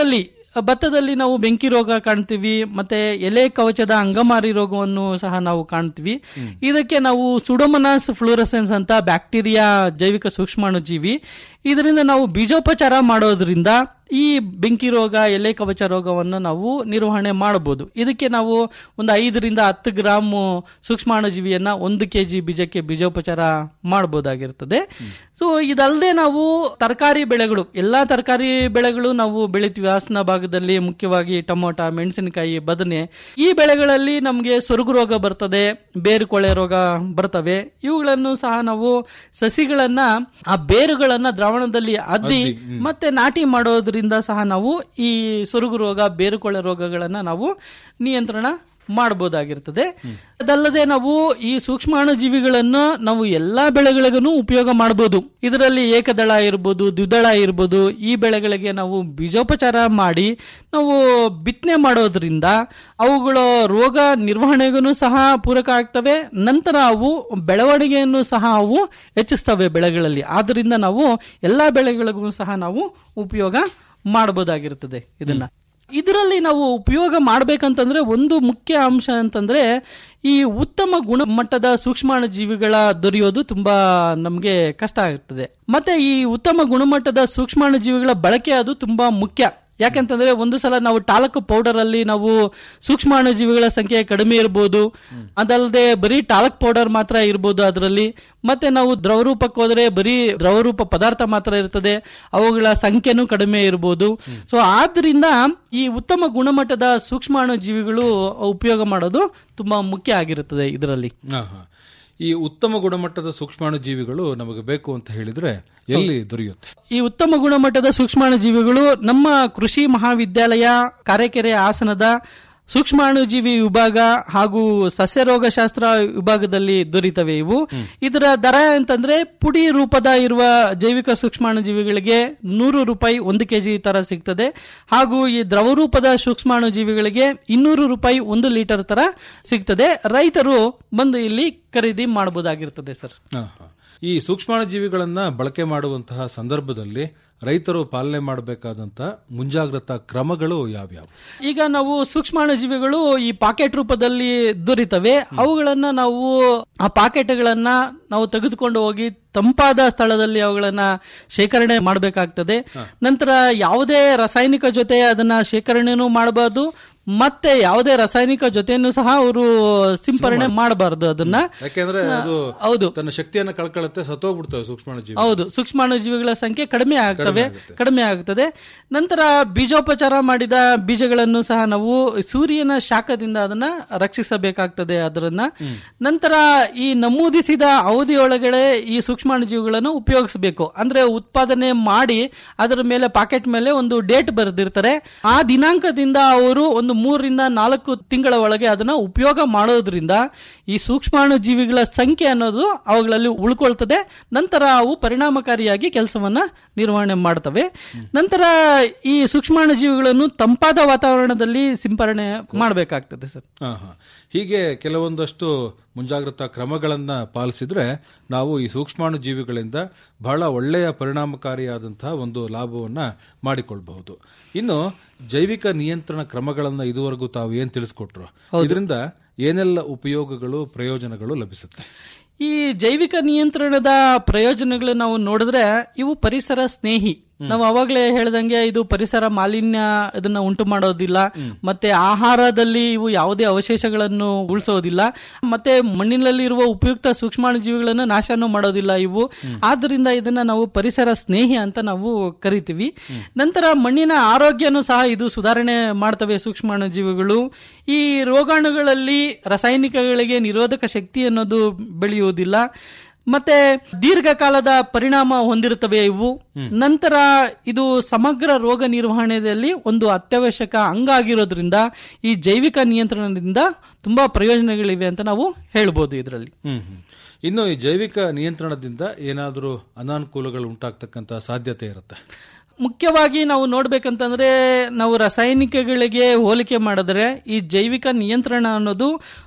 ಭತ್ತದಲ್ಲಿ ನಾವು ಬೆಂಕಿ ರೋಗ ಕಾಣ್ತೀವಿ ಮತ್ತೆ ಎಲೆ ಕವಚದ ಅಂಗಮಾರಿ ರೋಗವನ್ನು ಸಹ ನಾವು ಕಾಣ್ತೀವಿ ಇದಕ್ಕೆ ನಾವು ಸುಡೋಮನಾಸ್ ಫ್ಲೂರಸೆನ್ಸ್ ಅಂತ ಬ್ಯಾಕ್ಟೀರಿಯಾ ಜೈವಿಕ ಸೂಕ್ಷ್ಮಾಣುಜೀವಿ ಇದರಿಂದ ನಾವು ಬೀಜೋಪಚಾರ ಮಾಡೋದ್ರಿಂದ ಈ ಬೆಂಕಿ ರೋಗ ಎಲೆ ಕವಚ ರೋಗವನ್ನು ನಾವು ನಿರ್ವಹಣೆ ಮಾಡಬಹುದು ಇದಕ್ಕೆ ನಾವು ಒಂದು ಐದರಿಂದ ಹತ್ತು ಗ್ರಾಮ್ ಸೂಕ್ಷ್ಮಾಣುಜೀವಿಯನ್ನ ಒಂದು ಕೆಜಿ ಬೀಜಕ್ಕೆ ಬೀಜೋಪಚಾರ ಮಾಡಬಹುದಾಗಿರ್ತದೆ ಸೊ ಇದಲ್ಲದೆ ನಾವು ತರಕಾರಿ ಬೆಳೆಗಳು ಎಲ್ಲಾ ತರಕಾರಿ ಬೆಳೆಗಳು ನಾವು ಬೆಳಿತೀವಿ ಹಾಸನ ಭಾಗದಲ್ಲಿ ಮುಖ್ಯವಾಗಿ ಟೊಮೊಟ ಮೆಣಸಿನಕಾಯಿ ಬದನೆ ಈ ಬೆಳೆಗಳಲ್ಲಿ ನಮಗೆ ಸೊರಗು ರೋಗ ಬರ್ತದೆ ಬೇರುಕೊಳೆ ರೋಗ ಬರ್ತವೆ ಇವುಗಳನ್ನು ಸಹ ನಾವು ಸಸಿಗಳನ್ನ ಆ ಬೇರುಗಳನ್ನ ದ್ರಾವಣದಲ್ಲಿ ಅದ್ದಿ ಮತ್ತೆ ನಾಟಿ ಮಾಡೋದ್ರಿಂದ ಸಹ ನಾವು ಈ ಸೊರಗು ರೋಗ ಬೇರುಕೊಳೆ ರೋಗಗಳನ್ನ ನಾವು ನಿಯಂತ್ರಣ ಮಾಡಬಹುದಾಗಿರ್ತದೆ ಅದಲ್ಲದೆ ನಾವು ಈ ಸೂಕ್ಷ್ಮಾಣು ಜೀವಿಗಳನ್ನು ನಾವು ಎಲ್ಲಾ ಬೆಳೆಗಳಿಗೂ ಉಪಯೋಗ ಮಾಡಬಹುದು ಇದರಲ್ಲಿ ಏಕದಳ ಇರ್ಬೋದು ದ್ವಿದಳ ಇರ್ಬೋದು ಈ ಬೆಳೆಗಳಿಗೆ ನಾವು ಬೀಜೋಪಚಾರ ಮಾಡಿ ನಾವು ಬಿತ್ತನೆ ಮಾಡೋದ್ರಿಂದ ಅವುಗಳ ರೋಗ ನಿರ್ವಹಣೆಗೂ ಸಹ ಪೂರಕ ಆಗ್ತವೆ ನಂತರ ಅವು ಬೆಳವಣಿಗೆಯನ್ನು ಸಹ ಅವು ಹೆಚ್ಚಿಸ್ತವೆ ಬೆಳೆಗಳಲ್ಲಿ ಆದ್ರಿಂದ ನಾವು ಎಲ್ಲಾ ಬೆಳೆಗಳಿಗೂ ಸಹ ನಾವು ಉಪಯೋಗ ಮಾಡಬಹುದಾಗಿರ್ತದೆ ಇದನ್ನ ಇದರಲ್ಲಿ ನಾವು ಉಪಯೋಗ ಮಾಡ್ಬೇಕಂತಂದ್ರೆ ಒಂದು ಮುಖ್ಯ ಅಂಶ ಅಂತಂದ್ರೆ ಈ ಉತ್ತಮ ಗುಣಮಟ್ಟದ ಸೂಕ್ಷ್ಮಾಣು ಜೀವಿಗಳ ದೊರೆಯೋದು ತುಂಬಾ ನಮಗೆ ಕಷ್ಟ ಆಗುತ್ತದೆ ಮತ್ತೆ ಈ ಉತ್ತಮ ಗುಣಮಟ್ಟದ ಸೂಕ್ಷ್ಮಾಣು ಜೀವಿಗಳ ಬಳಕೆ ಅದು ತುಂಬಾ ಮುಖ್ಯ ಯಾಕಂತಂದ್ರೆ ಒಂದು ಸಲ ನಾವು ಟಾಲಕ್ ಪೌಡರ್ ಅಲ್ಲಿ ನಾವು ಸೂಕ್ಷ್ಮಾಣು ಜೀವಿಗಳ ಸಂಖ್ಯೆ ಕಡಿಮೆ ಇರಬಹುದು ಅದಲ್ಲದೆ ಬರೀ ಟಾಲಕ್ ಪೌಡರ್ ಮಾತ್ರ ಇರಬಹುದು ಅದರಲ್ಲಿ ಮತ್ತೆ ನಾವು ದ್ರವರೂಪಕ್ಕೆ ಹೋದ್ರೆ ಬರೀ ದ್ರವರೂಪ ಪದಾರ್ಥ ಮಾತ್ರ ಇರ್ತದೆ ಅವುಗಳ ಸಂಖ್ಯೆನೂ ಕಡಿಮೆ ಇರಬಹುದು ಸೊ ಆದ್ರಿಂದ ಈ ಉತ್ತಮ ಗುಣಮಟ್ಟದ ಸೂಕ್ಷ್ಮಾಣು ಜೀವಿಗಳು ಉಪಯೋಗ ಮಾಡೋದು ತುಂಬಾ ಮುಖ್ಯ ಆಗಿರುತ್ತದೆ ಇದರಲ್ಲಿ ಹಾ, ಹಾ. ಈ ಉತ್ತಮ ಗುಣಮಟ್ಟದ ಸೂಕ್ಷ್ಮಾಣು ಜೀವಿಗಳು ನಮಗೆ ಬೇಕು ಅಂತ ಹೇಳಿದ್ರೆ ಎಲ್ಲಿ ದೊರೆಯುತ್ತೆ ಈ ಉತ್ತಮ ಗುಣಮಟ್ಟದ ಸೂಕ್ಷ್ಮಾಣು ಜೀವಿಗಳು ನಮ್ಮ ಕೃಷಿ ಮಹಾವಿದ್ಯಾಲಯ ಕಾರೆಕೆರೆ ಹಾಸನದ ಸೂಕ್ಷ್ಮಾಣುಜೀವಿ ವಿಭಾಗ ಹಾಗೂ ಸಸ್ಯರೋಗಶಾಸ್ತ್ರ ವಿಭಾಗದಲ್ಲಿ ದೊರೀತವೆ ಇವು ಇದರ ದರ ಅಂತಂದ್ರೆ ಪುಡಿ ರೂಪದ ಇರುವ ಜೈವಿಕ ಸೂಕ್ಷ್ಮಾಣುಜೀವಿಗಳಿಗೆ ನೂರು ರೂಪಾಯಿ ಒಂದು ಕೆಜಿ ತರ ಸಿಗ್ತದೆ ಹಾಗೂ ಈ ದ್ರವ ರೂಪದ ಸೂಕ್ಷ್ಮಾಣುಜೀವಿಗಳಿಗೆ ಇನ್ನೂರು ರೂಪಾಯಿ ಒಂದು ಲೀಟರ್ ತರ ಸಿಗ್ತದೆ ರೈತರು ಬಂದು ಇಲ್ಲಿ ಖರೀದಿ ಮಾಡಬಹುದಾಗಿರ್ತದೆ ಸರ್ ಹಾ, ಹಾ. ಈ ಸೂಕ್ಷ್ಮಾಣು ಜೀವಿಗಳನ್ನ ಬಳಕೆ ಮಾಡುವಂತಹ ಸಂದರ್ಭದಲ್ಲಿ ರೈತರು ಪಾಲನೆ ಮಾಡಬೇಕಾದಂತಹ ಮುಂಜಾಗ್ರತಾ ಕ್ರಮಗಳು ಯಾವ್ಯಾವು ಈಗ ನಾವು ಸೂಕ್ಷ್ಮಾಣು ಜೀವಿಗಳು ಈ ಪಾಕೆಟ್ ರೂಪದಲ್ಲಿ ದೊರೀತವೆ ಅವುಗಳನ್ನ ನಾವು ಆ ಪಾಕೆಟ್ಗಳನ್ನ ನಾವು ತೆಗೆದುಕೊಂಡು ಹೋಗಿ ತಂಪಾದ ಸ್ಥಳದಲ್ಲಿ ಅವುಗಳನ್ನ ಶೇಖರಣೆ ಮಾಡಬೇಕಾಗ್ತದೆ ನಂತರ ಯಾವುದೇ ರಾಸಾಯನಿಕ ಜೊತೆ ಅದನ್ನ ಶೇಖರಣೆನೂ ಮಾಡಬಾರ್ದು ಮತ್ತೆ ಯಾವುದೇ ರಾಸಾಯನಿಕ ಜೊತೆಯನ್ನು ಸಹ ಅವರು ಸಿಂಪರಣೆ ಮಾಡಬಾರದು ಅದನ್ನ ಯಾಕೆಂದ್ರೆ ಅದು ಹೌದು ತನ್ನ ಶಕ್ತಿಯನ್ನ ಕಳ್ಕೊಳ್ಳುತ್ತೆ ಸತ್ತೋಗ್ಬಿಡ್ತವೆ ಸೂಕ್ಷ್ಮಾಣು ಜೀವಿ ಹೌದು ಸೂಕ್ಷ್ಮಾಣು ಜೀವಿಗಳ ಸಂಖ್ಯೆ ಕಡಿಮೆ ಆಗ್ತವೆ ಕಡಿಮೆ ಆಗುತ್ತದೆ ನಂತರ ಬೀಜೋಪಚಾರ ಮಾಡಿದ ಬೀಜಗಳನ್ನು ಸಹ ನಾವು ಸೂರ್ಯನ ಶಾಖದಿಂದ ಅದನ್ನ ರಕ್ಷಿಸಬೇಕಾಗ್ತದೆ ಅದರನ್ನ ನಂತರ ಈ ನಮೂದಿಸಿದ ಅವಧಿಯೊಳಗಡೆ ಈ ಸೂಕ್ಷ್ಮಾಣು ಜೀವಿಗಳನ್ನು ಉಪಯೋಗಿಸಬೇಕು ಅಂದ್ರೆ ಉತ್ಪಾದನೆ ಮಾಡಿ ಅದರ ಮೇಲೆ ಪಾಕೆಟ್ ಮೇಲೆ ಒಂದು ಡೇಟ್ ಬರೆದಿರ್ತಾರೆ ಆ ದಿನಾಂಕದಿಂದ ಅವರು ಒಂದು ಮೂರರಿಂದ ನಾಲ್ಕು ತಿಂಗಳ ಒಳಗೆ ಅದನ್ನ ಉಪಯೋಗ ಮಾಡೋದ್ರಿಂದ ಈ ಸೂಕ್ಷ್ಮಾಣು ಜೀವಿಗಳ ಸಂಖ್ಯೆ ಅನ್ನೋದು ಅವುಗಳಲ್ಲಿ ಉಳ್ಕೊಳ್ತದೆ ನಂತರ ಅವು ಪರಿಣಾಮಕಾರಿಯಾಗಿ ಕೆಲಸವನ್ನ ನಿರ್ವಹಣೆ ಮಾಡ್ತವೆ ನಂತರ ಈ ಸೂಕ್ಷ್ಮಾಣು ಜೀವಿಗಳನ್ನು ತಂಪಾದ ವಾತಾವರಣದಲ್ಲಿ ಸಿಂಪರಣೆ ಮಾಡಬೇಕಾಗ್ತದೆ ಸರ್ ಹಾ, ಹಾ. ಹೀಗೆ ಕೆಲವೊಂದಷ್ಟು ಮುಂಜಾಗ್ರತಾ ಕ್ರಮಗಳನ್ನ ಪಾಲಿಸಿದ್ರೆ ನಾವು ಈ ಸೂಕ್ಷ್ಮಾಣು ಜೀವಿಗಳಿಂದ ಬಹಳ ಒಳ್ಳೆಯ ಪರಿಣಾಮಕಾರಿಯಾದಂತಹ ಒಂದು ಲಾಭವನ್ನ ಮಾಡಿಕೊಳ್ಬಹುದು ಇನ್ನು ಜೈವಿಕ ನಿಯಂತ್ರಣ ಕ್ರಮಗಳನ್ನ ಇದುವರೆಗೂ ತಾವು ಏನ್ ತಿಳಿಸ್ಕೊಟ್ರು ಇದರಿಂದ ಏನೆಲ್ಲ ಉಪಯೋಗಗಳು ಪ್ರಯೋಜನಗಳು ಲಭಿಸುತ್ತೆ ಈ ಜೈವಿಕ ನಿಯಂತ್ರಣದ ಪ್ರಯೋಜನಗಳು ನಾವು ನೋಡಿದ್ರೆ ಇವು ಪರಿಸರ ಸ್ನೇಹಿ ನಾವು ಅವಾಗಲೇ ಹೇಳ್ದಂಗೆ ಇದು ಪರಿಸರ ಮಾಲಿನ್ಯ ಇದನ್ನ ಉಂಟು ಮಾಡೋದಿಲ್ಲ ಮತ್ತೆ ಆಹಾರದಲ್ಲಿ ಇವು ಯಾವುದೇ ಅವಶೇಷಗಳನ್ನು ಉಳಿಸೋದಿಲ್ಲ ಮತ್ತೆ ಮಣ್ಣಿನಲ್ಲಿ ಇರುವ ಉಪಯುಕ್ತ ಸೂಕ್ಷ್ಮಾಣು ಜೀವಿಗಳನ್ನು ನಾಶನೂ ಮಾಡೋದಿಲ್ಲ ಇವು ಆದ್ರಿಂದ ಇದನ್ನ ನಾವು ಪರಿಸರ ಸ್ನೇಹಿ ಅಂತ ನಾವು ಕರಿತೀವಿ ನಂತರ ಮಣ್ಣಿನ ಆರೋಗ್ಯನೂ ಸಹ ಇದು ಸುಧಾರಣೆ ಮಾಡ್ತವೆ ಸೂಕ್ಷ್ಮಾಣು ಜೀವಿಗಳು ಈ ರೋಗಾಣುಗಳಲ್ಲಿ ರಾಸಾಯನಿಕಗಳಿಗೆ ನಿರೋಧಕ ಶಕ್ತಿ ಅನ್ನೋದು ಬೆಳೆಯುವುದಿಲ್ಲ ಮತ್ತೆ ದೀರ್ಘಕಾಲದ ಪರಿಣಾಮ ಹೊಂದಿರುತ್ತವೆ ಇವು ನಂತರ ಇದು ಸಮಗ್ರ ರೋಗ ನಿರ್ವಹಣೆಯಲ್ಲಿ ಒಂದು ಅತ್ಯವಶ್ಯಕ ಅಂಗ ಆಗಿರೋದ್ರಿಂದ ಈ ಜೈವಿಕ ನಿಯಂತ್ರಣದಿಂದ ತುಂಬಾ ಪ್ರಯೋಜನಗಳಿವೆ ಅಂತ ನಾವು ಹೇಳ್ಬೋದು ಇದರಲ್ಲಿ ಹ್ಮ್ ಹ್ಮ್. ಇನ್ನು ಈ ಜೈವಿಕ ನಿಯಂತ್ರಣದಿಂದ ಏನಾದರೂ ಅನಾನುಕೂಲಗಳು ಉಂಟಾಗ್ತಕ್ಕಂತ ಸಾಧ್ಯತೆ ಇರುತ್ತೆ ಮುಖ್ಯವಾಗಿ ನಾವು ನೋಡ್ಬೇಕಂತಂದ್ರೆ ನಾವು ರಾಸಾಯನಿಕಗಳಿಗೆ ಹೋಲಿಕೆ ಮಾಡಿದ್ರೆ ಈ ಜೈವಿಕ ನಿಯಂತ್ರಣ ಅನ್ನೋದು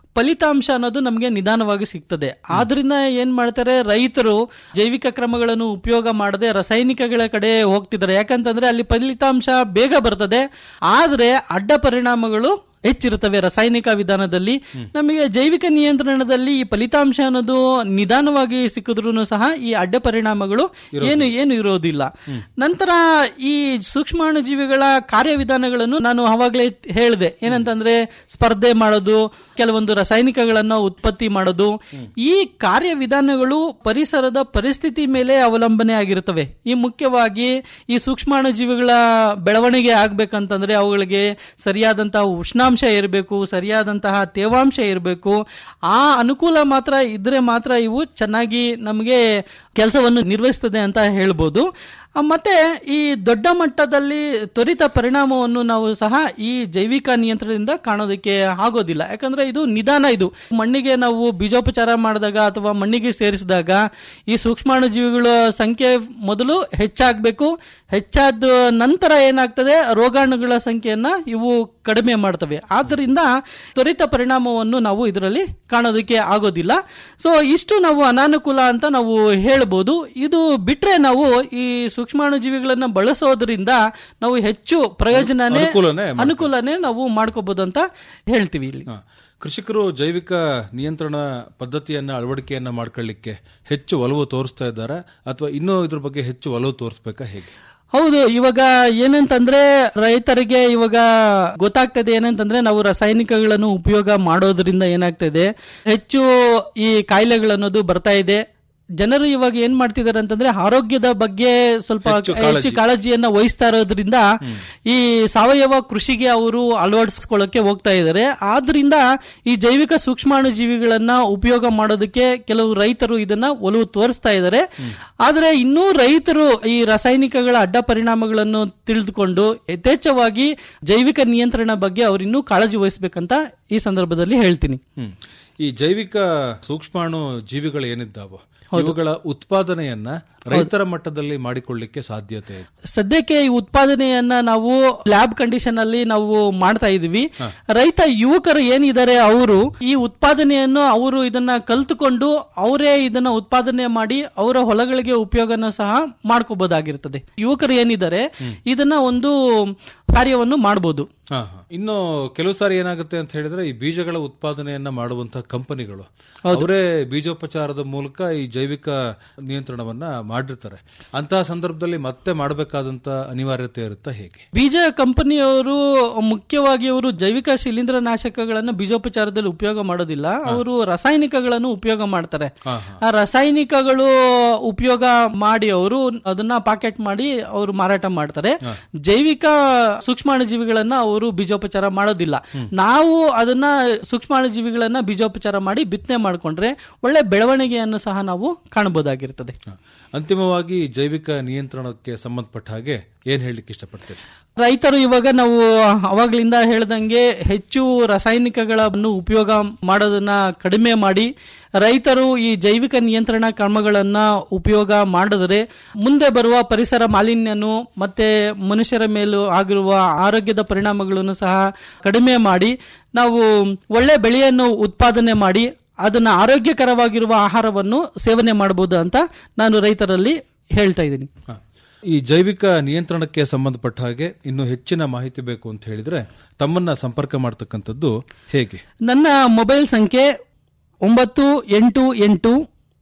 ಫಲಿತಾಂಶ ಅನ್ನೋದು ನಮಗೆ ನಿಧಾನವಾಗಿ ಸಿಗ್ತದೆ ಆದ್ರಿಂದ ಏನ್ ಮಾಡ್ತಾರೆ ರೈತರು ಜೈವಿಕ ಕ್ರಮಗಳನ್ನು ಉಪಯೋಗ ಮಾಡದೆ ರಾಸಾಯನಿಕಗಳ ಕಡೆ ಹೋಗ್ತಿದ್ದಾರೆ ಯಾಕಂತಂದ್ರೆ ಅಲ್ಲಿ ಫಲಿತಾಂಶ ಬೇಗ ಬರ್ತದೆ ಆದ್ರೆ ಅಡ್ಡ ಪರಿಣಾಮಗಳು ಹೆಚ್ಚಿರುತ್ತವೆ ರಾಸಾಯನಿಕ ವಿಧಾನದಲ್ಲಿ ನಮಗೆ ಜೈವಿಕ ನಿಯಂತ್ರಣದಲ್ಲಿ ಈ ಫಲಿತಾಂಶ ಅನ್ನೋದು ನಿಧಾನವಾಗಿ ಸಿಕ್ಕಿದ್ರು ಸಹ ಈ ಅಡ್ಡ ಪರಿಣಾಮಗಳು ಏನು ಏನು ಇರೋದಿಲ್ಲ ನಂತರ ಈ ಸೂಕ್ಷ್ಮಾಣು ಜೀವಿಗಳ ಕಾರ್ಯವಿಧಾನಗಳನ್ನು ನಾನು ಅವಾಗಲೇ ಹೇಳಿದೆ ಏನಂತಂದ್ರೆ ಸ್ಪರ್ಧೆ ಮಾಡೋದು ಕೆಲವೊಂದು ರಾಸಾಯನಿಕಗಳನ್ನ ಉತ್ಪತ್ತಿ ಮಾಡೋದು ಈ ಕಾರ್ಯವಿಧಾನಗಳು ಪರಿಸರದ ಪರಿಸ್ಥಿತಿ ಮೇಲೆ ಅವಲಂಬನೆ ಆಗಿರುತ್ತವೆ ಈ ಮುಖ್ಯವಾಗಿ ಈ ಸೂಕ್ಷ್ಮಾಣು ಜೀವಿಗಳ ಬೆಳವಣಿಗೆ ಆಗ್ಬೇಕಂತಂದ್ರೆ ಅವುಗಳಿಗೆ ಸರಿಯಾದಂತಹ ಉಷ್ಣಾಂಶ ಇರಬೇಕು ಸರಿಯಾದಂತಹ ತೇವಾಂಶ ಇರಬೇಕು ಆ ಅನುಕೂಲ ಮಾತ್ರ ಇದ್ರೆ ಮಾತ್ರ ಇವು ಚೆನ್ನಾಗಿ ನಮಗೆ ಕೆಲಸವನ್ನು ನಿರ್ವಹಿಸ್ತದೆ ಅಂತ ಹೇಳ್ಬೋದು ಆ, ಮತ್ತೆ ಈ ದೊಡ್ಡ ಮಟ್ಟದಲ್ಲಿ ತ್ವರಿತ ಪರಿಣಾಮವನ್ನು ನಾವು ಸಹ ಈ ಜೈವಿಕ ನಿಯಂತ್ರಣದಿಂದ ಕಾಣೋದಕ್ಕೆ ಆಗೋದಿಲ್ಲ ಯಾಕಂದ್ರೆ ಇದು ನಿಧಾನ ಇದು ಮಣ್ಣಿಗೆ ನಾವು ಬೀಜೋಪಚಾರ ಮಾಡಿದಾಗ ಅಥವಾ ಮಣ್ಣಿಗೆ ಸೇರಿಸಿದಾಗ ಈ ಸೂಕ್ಷ್ಮಾಣು ಜೀವಿಗಳ ಸಂಖ್ಯೆ ಮೊದಲು ಹೆಚ್ಚಾಗಬೇಕು ಹೆಚ್ಚಾದ ನಂತರ ಏನಾಗ್ತದೆ ರೋಗಾಣುಗಳ ಸಂಖ್ಯೆಯನ್ನ ಇವು ಕಡಿಮೆ ಮಾಡ್ತವೆ ಆದ್ದರಿಂದ ತ್ವರಿತ ಪರಿಣಾಮವನ್ನು ನಾವು ಇದರಲ್ಲಿ ಕಾಣೋದಕ್ಕೆ ಆಗೋದಿಲ್ಲ ಸೊ ಇಷ್ಟು ನಾವು ಅನಾನುಕೂಲ ಅಂತ ನಾವು ಹೇಳ್ಬೋದು ಇದು ಬಿಟ್ರೆ ನಾವು ಈ ಸೂಕ್ಷ್ಮಾಣು ಜೀವಿಗಳನ್ನ ಬಳಸೋದ್ರಿಂದ ನಾವು ಹೆಚ್ಚು ಪ್ರಯೋಜನನೇ ಅನುಕೂಲನೇ ಅನುಕೂಲನೇ ನಾವು ಮಾಡ್ಕೋಬಹುದು ಅಂತ ಹೇಳ್ತೀವಿ ಇಲ್ಲಿ ಹ. ಕೃಷಿಕರು ಜೈವಿಕ ನಿಯಂತ್ರಣ ಪದ್ಧತಿಯನ್ನ ಅಳವಡಿಕೆಯನ್ನ ಮಾಡ್ಕೊಳ್ಳಿಕ್ಕೆ ಹೆಚ್ಚು ಒಲವು ತೋರಿಸ್ತಾ ಇದ್ದಾರೆ ಅಥವಾ ಇನ್ನೂ ಇದ್ರ ಬಗ್ಗೆ ಹೆಚ್ಚು ಒಲವು ತೋರಿಸ್ಬೇಕಾ ಹೇಗೆ ಹೌದು ಇವಾಗ ಏನಂತಂದ್ರೆ ರೈತರಿಗೆ ಇವಾಗ ಗೊತ್ತಾಗ್ತದೆ ಏನಂತಂದ್ರೆ ನಾವು ರಾಸಾಯನಿಕಗಳನ್ನು ಉಪಯೋಗ ಮಾಡೋದ್ರಿಂದ ಏನಾಗ್ತದೆ ಹೆಚ್ಚು ಈ ಕಾಯಿಲೆಗಳನ್ನೋದು ಬರ್ತಾ ಇದೆ ಜನರು ಇವಾಗ ಏನ್ ಮಾಡ್ತಿದ್ದಾರೆ ಅಂತಂದ್ರೆ ಆರೋಗ್ಯದ ಬಗ್ಗೆ ಸ್ವಲ್ಪ ಹೆಚ್ಚು ಕಾಳಜಿ. ಹೆಚ್ಚು ಕಾಳಜಿಯನ್ನ ವಹಿಸ್ತಾ ಇರೋದ್ರಿಂದ ಈ ಸಾವಯವ ಕೃಷಿಗೆ ಅವರು ಅಳವಡಿಸ್ಕೊಳ್ಳಕ್ಕೆ ಹೋಗ್ತಾ ಇದ್ದಾರೆ ಆದ್ರಿಂದ ಈ ಜೈವಿಕ ಸೂಕ್ಷ್ಮಾಣು ಜೀವಿಗಳನ್ನ ಉಪಯೋಗ ಮಾಡೋದಕ್ಕೆ ಕೆಲವು ರೈತರು ಇದನ್ನ ಒಲವು ತೋರಿಸ್ತಾ ಇದ್ದಾರೆ ಆದ್ರೆ ಇನ್ನೂ ರೈತರು ಈ ರಾಸಾಯನಿಕಗಳ ಅಡ್ಡ ಪರಿಣಾಮಗಳನ್ನು ತಿಳಿದುಕೊಂಡು ಯಥೇಚ್ಛವಾಗಿ ಜೈವಿಕ ನಿಯಂತ್ರಣ ಬಗ್ಗೆ ಅವ್ರು ಇನ್ನೂ ಕಾಳಜಿ ವಹಿಸ್ಬೇಕಂತ ಈ ಸಂದರ್ಭದಲ್ಲಿ ಹೇಳ್ತೀನಿ ಹ್ಮ್. ಈ ಜೈವಿಕ ಸೂಕ್ಷ್ಮಾಣು ಜೀವಿಗಳು ಏನಿದ್ದಾವೋ ಇವುಗಳ ಉತ್ಪಾದನೆಯನ್ನ ರೈತರ ಮಟ್ಟದಲ್ಲಿ ಮಾಡಿಕೊಳ್ಳಿಕ್ಕೆ ಸಾಧ್ಯತೆ ಇದೆ. ಸದ್ಯಕ್ಕೆ ಈ ಉತ್ಪಾದನೆಯನ್ನ ನಾವು ಲ್ಯಾಬ್ ಕಂಡೀಷನ್ ಅಲ್ಲಿ ನಾವು ಮಾಡ್ತಾ ಇದೀವಿ ರೈತ ಯುವಕರು ಏನಿದ್ದಾರೆ ಅವರು ಈ ಉತ್ಪಾದನೆಯನ್ನು ಅವರು ಇದನ್ನ ಕಲ್ತುಕೊಂಡು ಅವರೇ ಇದನ್ನ ಉತ್ಪಾದನೆ ಮಾಡಿ ಅವರ ಹೊಲಗಳಿಗೆ ಉಪಯೋಗನ ಸಹ ಮಾಡ್ಕೋಬಹುದಾಗಿರ್ತದೆ ಯುವಕರು ಏನಿದ್ದಾರೆ ಇದನ್ನ ಒಂದು ಕಾರ್ಯವನ್ನು ಮಾಡಬಹುದು ಹಾ, ಹಾ. ಇನ್ನು ಕೆಲವು ಸಾರಿ ಏನಾಗುತ್ತೆ ಅಂತ ಹೇಳಿದ್ರೆ ಈ ಬೀಜಗಳ ಉತ್ಪಾದನೆಯನ್ನ ಮಾಡುವಂತಹ ಕಂಪನಿಗಳು ಅವರೇ ಬೀಜೋಪಚಾರದ ಮೂಲಕ ಈ ಜೈವಿಕ ನಿಯಂತ್ರಣವನ್ನ ಮಾಡಿರ್ತಾರೆ ಅಂತಹ ಸಂದರ್ಭದಲ್ಲಿ ಮತ್ತೆ ಮಾಡಬೇಕಾದಂತ ಅನಿವಾರ್ಯತೆ ಇರುತ್ತಾ ಹೇಗೆ ಬೀಜ ಕಂಪನಿಯವರು ಮುಖ್ಯವಾಗಿ ಅವರು ಜೈವಿಕ ಶಿಲೀಂಧ್ರ ನಾಶಕಗಳನ್ನು ಬೀಜೋಪಚಾರದಲ್ಲಿ ಉಪಯೋಗ ಮಾಡೋದಿಲ್ಲ ಅವರು ರಾಸಾಯನಿಕಗಳನ್ನು ಉಪಯೋಗ ಮಾಡ್ತಾರೆ ಆ ರಾಸಾಯನಿಕಗಳು ಉಪಯೋಗ ಮಾಡಿ ಅವರು ಅದನ್ನ ಪಾಕೆಟ್ ಮಾಡಿ ಅವರು ಮಾರಾಟ ಮಾಡ್ತಾರೆ ಜೈವಿಕ ಸೂಕ್ಷ್ಮಾಣು ಜೀವಿಗಳನ್ನ ಅವರು ಬೀಜೋಪಚಾರ ಮಾಡೋದಿಲ್ಲ ನಾವು ಅದನ್ನ ಸೂಕ್ಷ್ಮಾಣು ಜೀವಿಗಳನ್ನ ಬೀಜೋಪಚಾರ ಮಾಡಿ ಬಿತ್ತನೆ ಮಾಡ್ಕೊಂಡ್ರೆ ಒಳ್ಳೆ ಬೆಳವಣಿಗೆಯನ್ನು ಸಹ ನಾವು ಕಾಣಬಹುದಾಗಿರ್ತದೆ ಹ. ಅಂತಿಮವಾಗಿ ಜೈವಿಕ ನಿಯಂತ್ರಣಕ್ಕೆ ಸಂಬಂಧಪಟ್ಟ ಹಾಗೆ ಏನ್ ಹೇಳಲಿಕ್ಕೆ ಇಷ್ಟಪಡ್ತೀರಿ ರೈತರು ಇವಾಗ ನಾವು ಅವಾಗ್ಲಿಂದ ಹೇಳ್ದಂಗೆ ಹೆಚ್ಚು ರಾಸಾಯನಿಕಗಳನ್ನು ಉಪಯೋಗ ಮಾಡೋದನ್ನ ಕಡಿಮೆ ಮಾಡಿ ರೈತರು ಈ ಜೈವಿಕ ನಿಯಂತ್ರಣ ಕ್ರಮಗಳನ್ನ ಉಪಯೋಗ ಮಾಡಿದರೆ ಮುಂದೆ ಬರುವ ಪರಿಸರ ಮಾಲಿನ್ಯನು ಮತ್ತೆ ಮನುಷ್ಯರ ಮೇಲೂ ಆಗಿರುವ ಆರೋಗ್ಯದ ಪರಿಣಾಮಗಳನ್ನು ಸಹ ಕಡಿಮೆ ಮಾಡಿ ನಾವು ಒಳ್ಳೆ ಬೆಳೆಯನ್ನು ಉತ್ಪಾದನೆ ಮಾಡಿ ಅದನ್ನ ಆರೋಗ್ಯಕರವಾಗಿರುವ ಆಹಾರವನ್ನು ಸೇವನೆ ಮಾಡಬಹುದು ಅಂತ ನಾನು ರೈತರಲ್ಲಿ ಹೇಳ್ತಾ ಇದ್ದೀನಿ ಹ. ಈ ಜೈವಿಕ ನಿಯಂತ್ರಣಕ್ಕೆ ಸಂಬಂಧಪಟ್ಟ ಹಾಗೆ ಇನ್ನು ಹೆಚ್ಚಿನ ಮಾಹಿತಿ ಬೇಕು ಅಂತ ಹೇಳಿದ್ರೆ ತಮ್ಮನ್ನ ಸಂಪರ್ಕ ಮಾಡ್ತಕ್ಕಂಥದ್ದು ಹೇಗೆ ನನ್ನ ಮೊಬೈಲ್ ಸಂಖ್ಯೆ ಒಂಬತ್ತು ಎಂಟು ಎಂಟು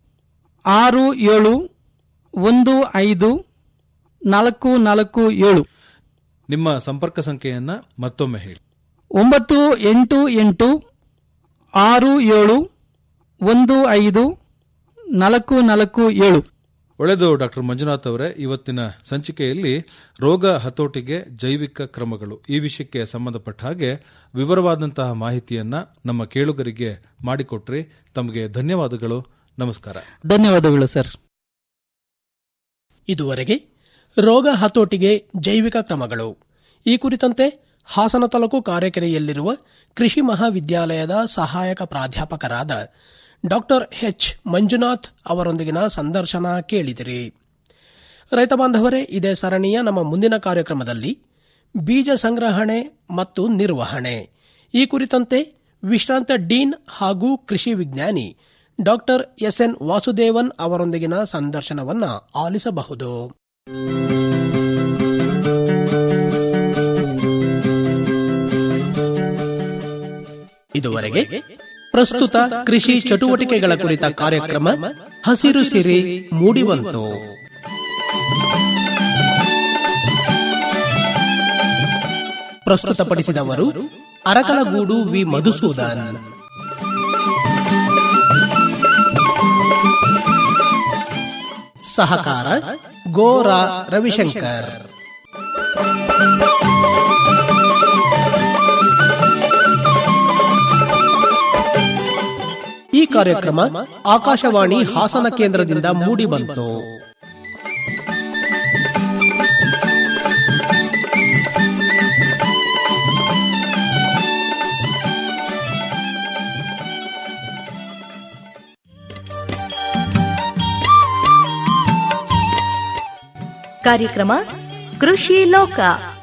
ಆರು ಏಳು ಒಂದು ಐದು ನಾಲ್ಕು ನಾಲ್ಕು ಏಳು ನಿಮ್ಮ ಸಂಪರ್ಕ ಸಂಖ್ಯೆಯನ್ನ ಮತ್ತೊಮ್ಮೆ ಹೇಳಿ ಒಂಬತ್ತು ಎಂಟು ಎಂಟು ಆರು ಏಳು ಒಂದು ಐದು ನಾಲ್ಕು ನಾಲ್ಕು ಏಳು ಒಳ್ಳೆಯದು ಡಾಕ್ಟರ್ ಮಂಜುನಾಥ್ ಅವರೇ ಇವತ್ತಿನ ಸಂಚಿಕೆಯಲ್ಲಿ ರೋಗ ಹತೋಟಿಗೆ ಜೈವಿಕ ಕ್ರಮಗಳು ಈ ವಿಷಯಕ್ಕೆ ಸಂಬಂಧಪಟ್ಟ ಹಾಗೆ ವಿವರವಾದಂತಹ ಮಾಹಿತಿಯನ್ನ ನಮ್ಮ ಕೇಳುಗರಿಗೆ ಮಾಡಿಕೊಟ್ರಿ ತಮಗೆ ಧನ್ಯವಾದಗಳು ನಮಸ್ಕಾರ ಧನ್ಯವಾದಗಳು ಸರ್ ಇದುವರೆಗೆ ರೋಗ ಹತೋಟಿಗೆ ಜೈವಿಕ ಕ್ರಮಗಳು ಈ ಕುರಿತಂತೆ ಹಾಸನ ತಾಲೂಕು ಕಾರೆಕೆರೆಯಲ್ಲಿರುವ ಕೃಷಿ ಮಹಾವಿದ್ಯಾಲಯದ ಸಹಾಯಕ ಪ್ರಾಧ್ಯಾಪಕರಾದ ಡಾಕ್ಟರ್ ಎಚ್ ಮಂಜುನಾಥ್ ಅವರೊಂದಿಗಿನ ಸಂದರ್ಶನ ಕೇಳಿದಿರಿ ರೈತ ಬಾಂಧವರೇ ಇದೇ ಸರಣಿಯ ನಮ್ಮ ಮುಂದಿನ ಕಾರ್ಯಕ್ರಮದಲ್ಲಿ ಬೀಜ ಸಂಗ್ರಹಣೆ ಮತ್ತು ನಿರ್ವಹಣೆ ಈ ಕುರಿತಂತೆ ವಿಶ್ರಾಂತ ಡೀನ್ ಹಾಗೂ ಕೃಷಿ ವಿಜ್ಞಾನಿ ಡಾಕ್ಟರ್ ಎಸ್ಎನ್ ವಾಸುದೇವನ್ ಅವರೊಂದಿಗಿನ ಸಂದರ್ಶನವನ್ನ ಆಲಿಸಬಹುದು ಇದುವರೆಗೆ ಪ್ರಸ್ತುತ ಕೃಷಿ ಚಟುವಟಿಕೆಗಳ ಕುರಿತ ಕಾರ್ಯಕ್ರಮ ಹಸಿರು ಸಿರಿ ಮೂಡಿಬಂತು ಪ್ರಸ್ತುತಪಡಿಸಿದವರು ಅರಕಲಗೂಡು ವಿ ಮಧುಸೂದನ್ ಸಹಕಾರ ಗೋರಾ ರವಿಶಂಕರ್ ಈ ಕಾರ್ಯಕ್ರಮ ಆಕಾಶವಾಣಿ ಹಾಸನ ಕೇಂದ್ರದಿಂದ ಮೂಡಿಬಂತು ಕಾರ್ಯಕ್ರಮ ಕೃಷಿ ಲೋಕ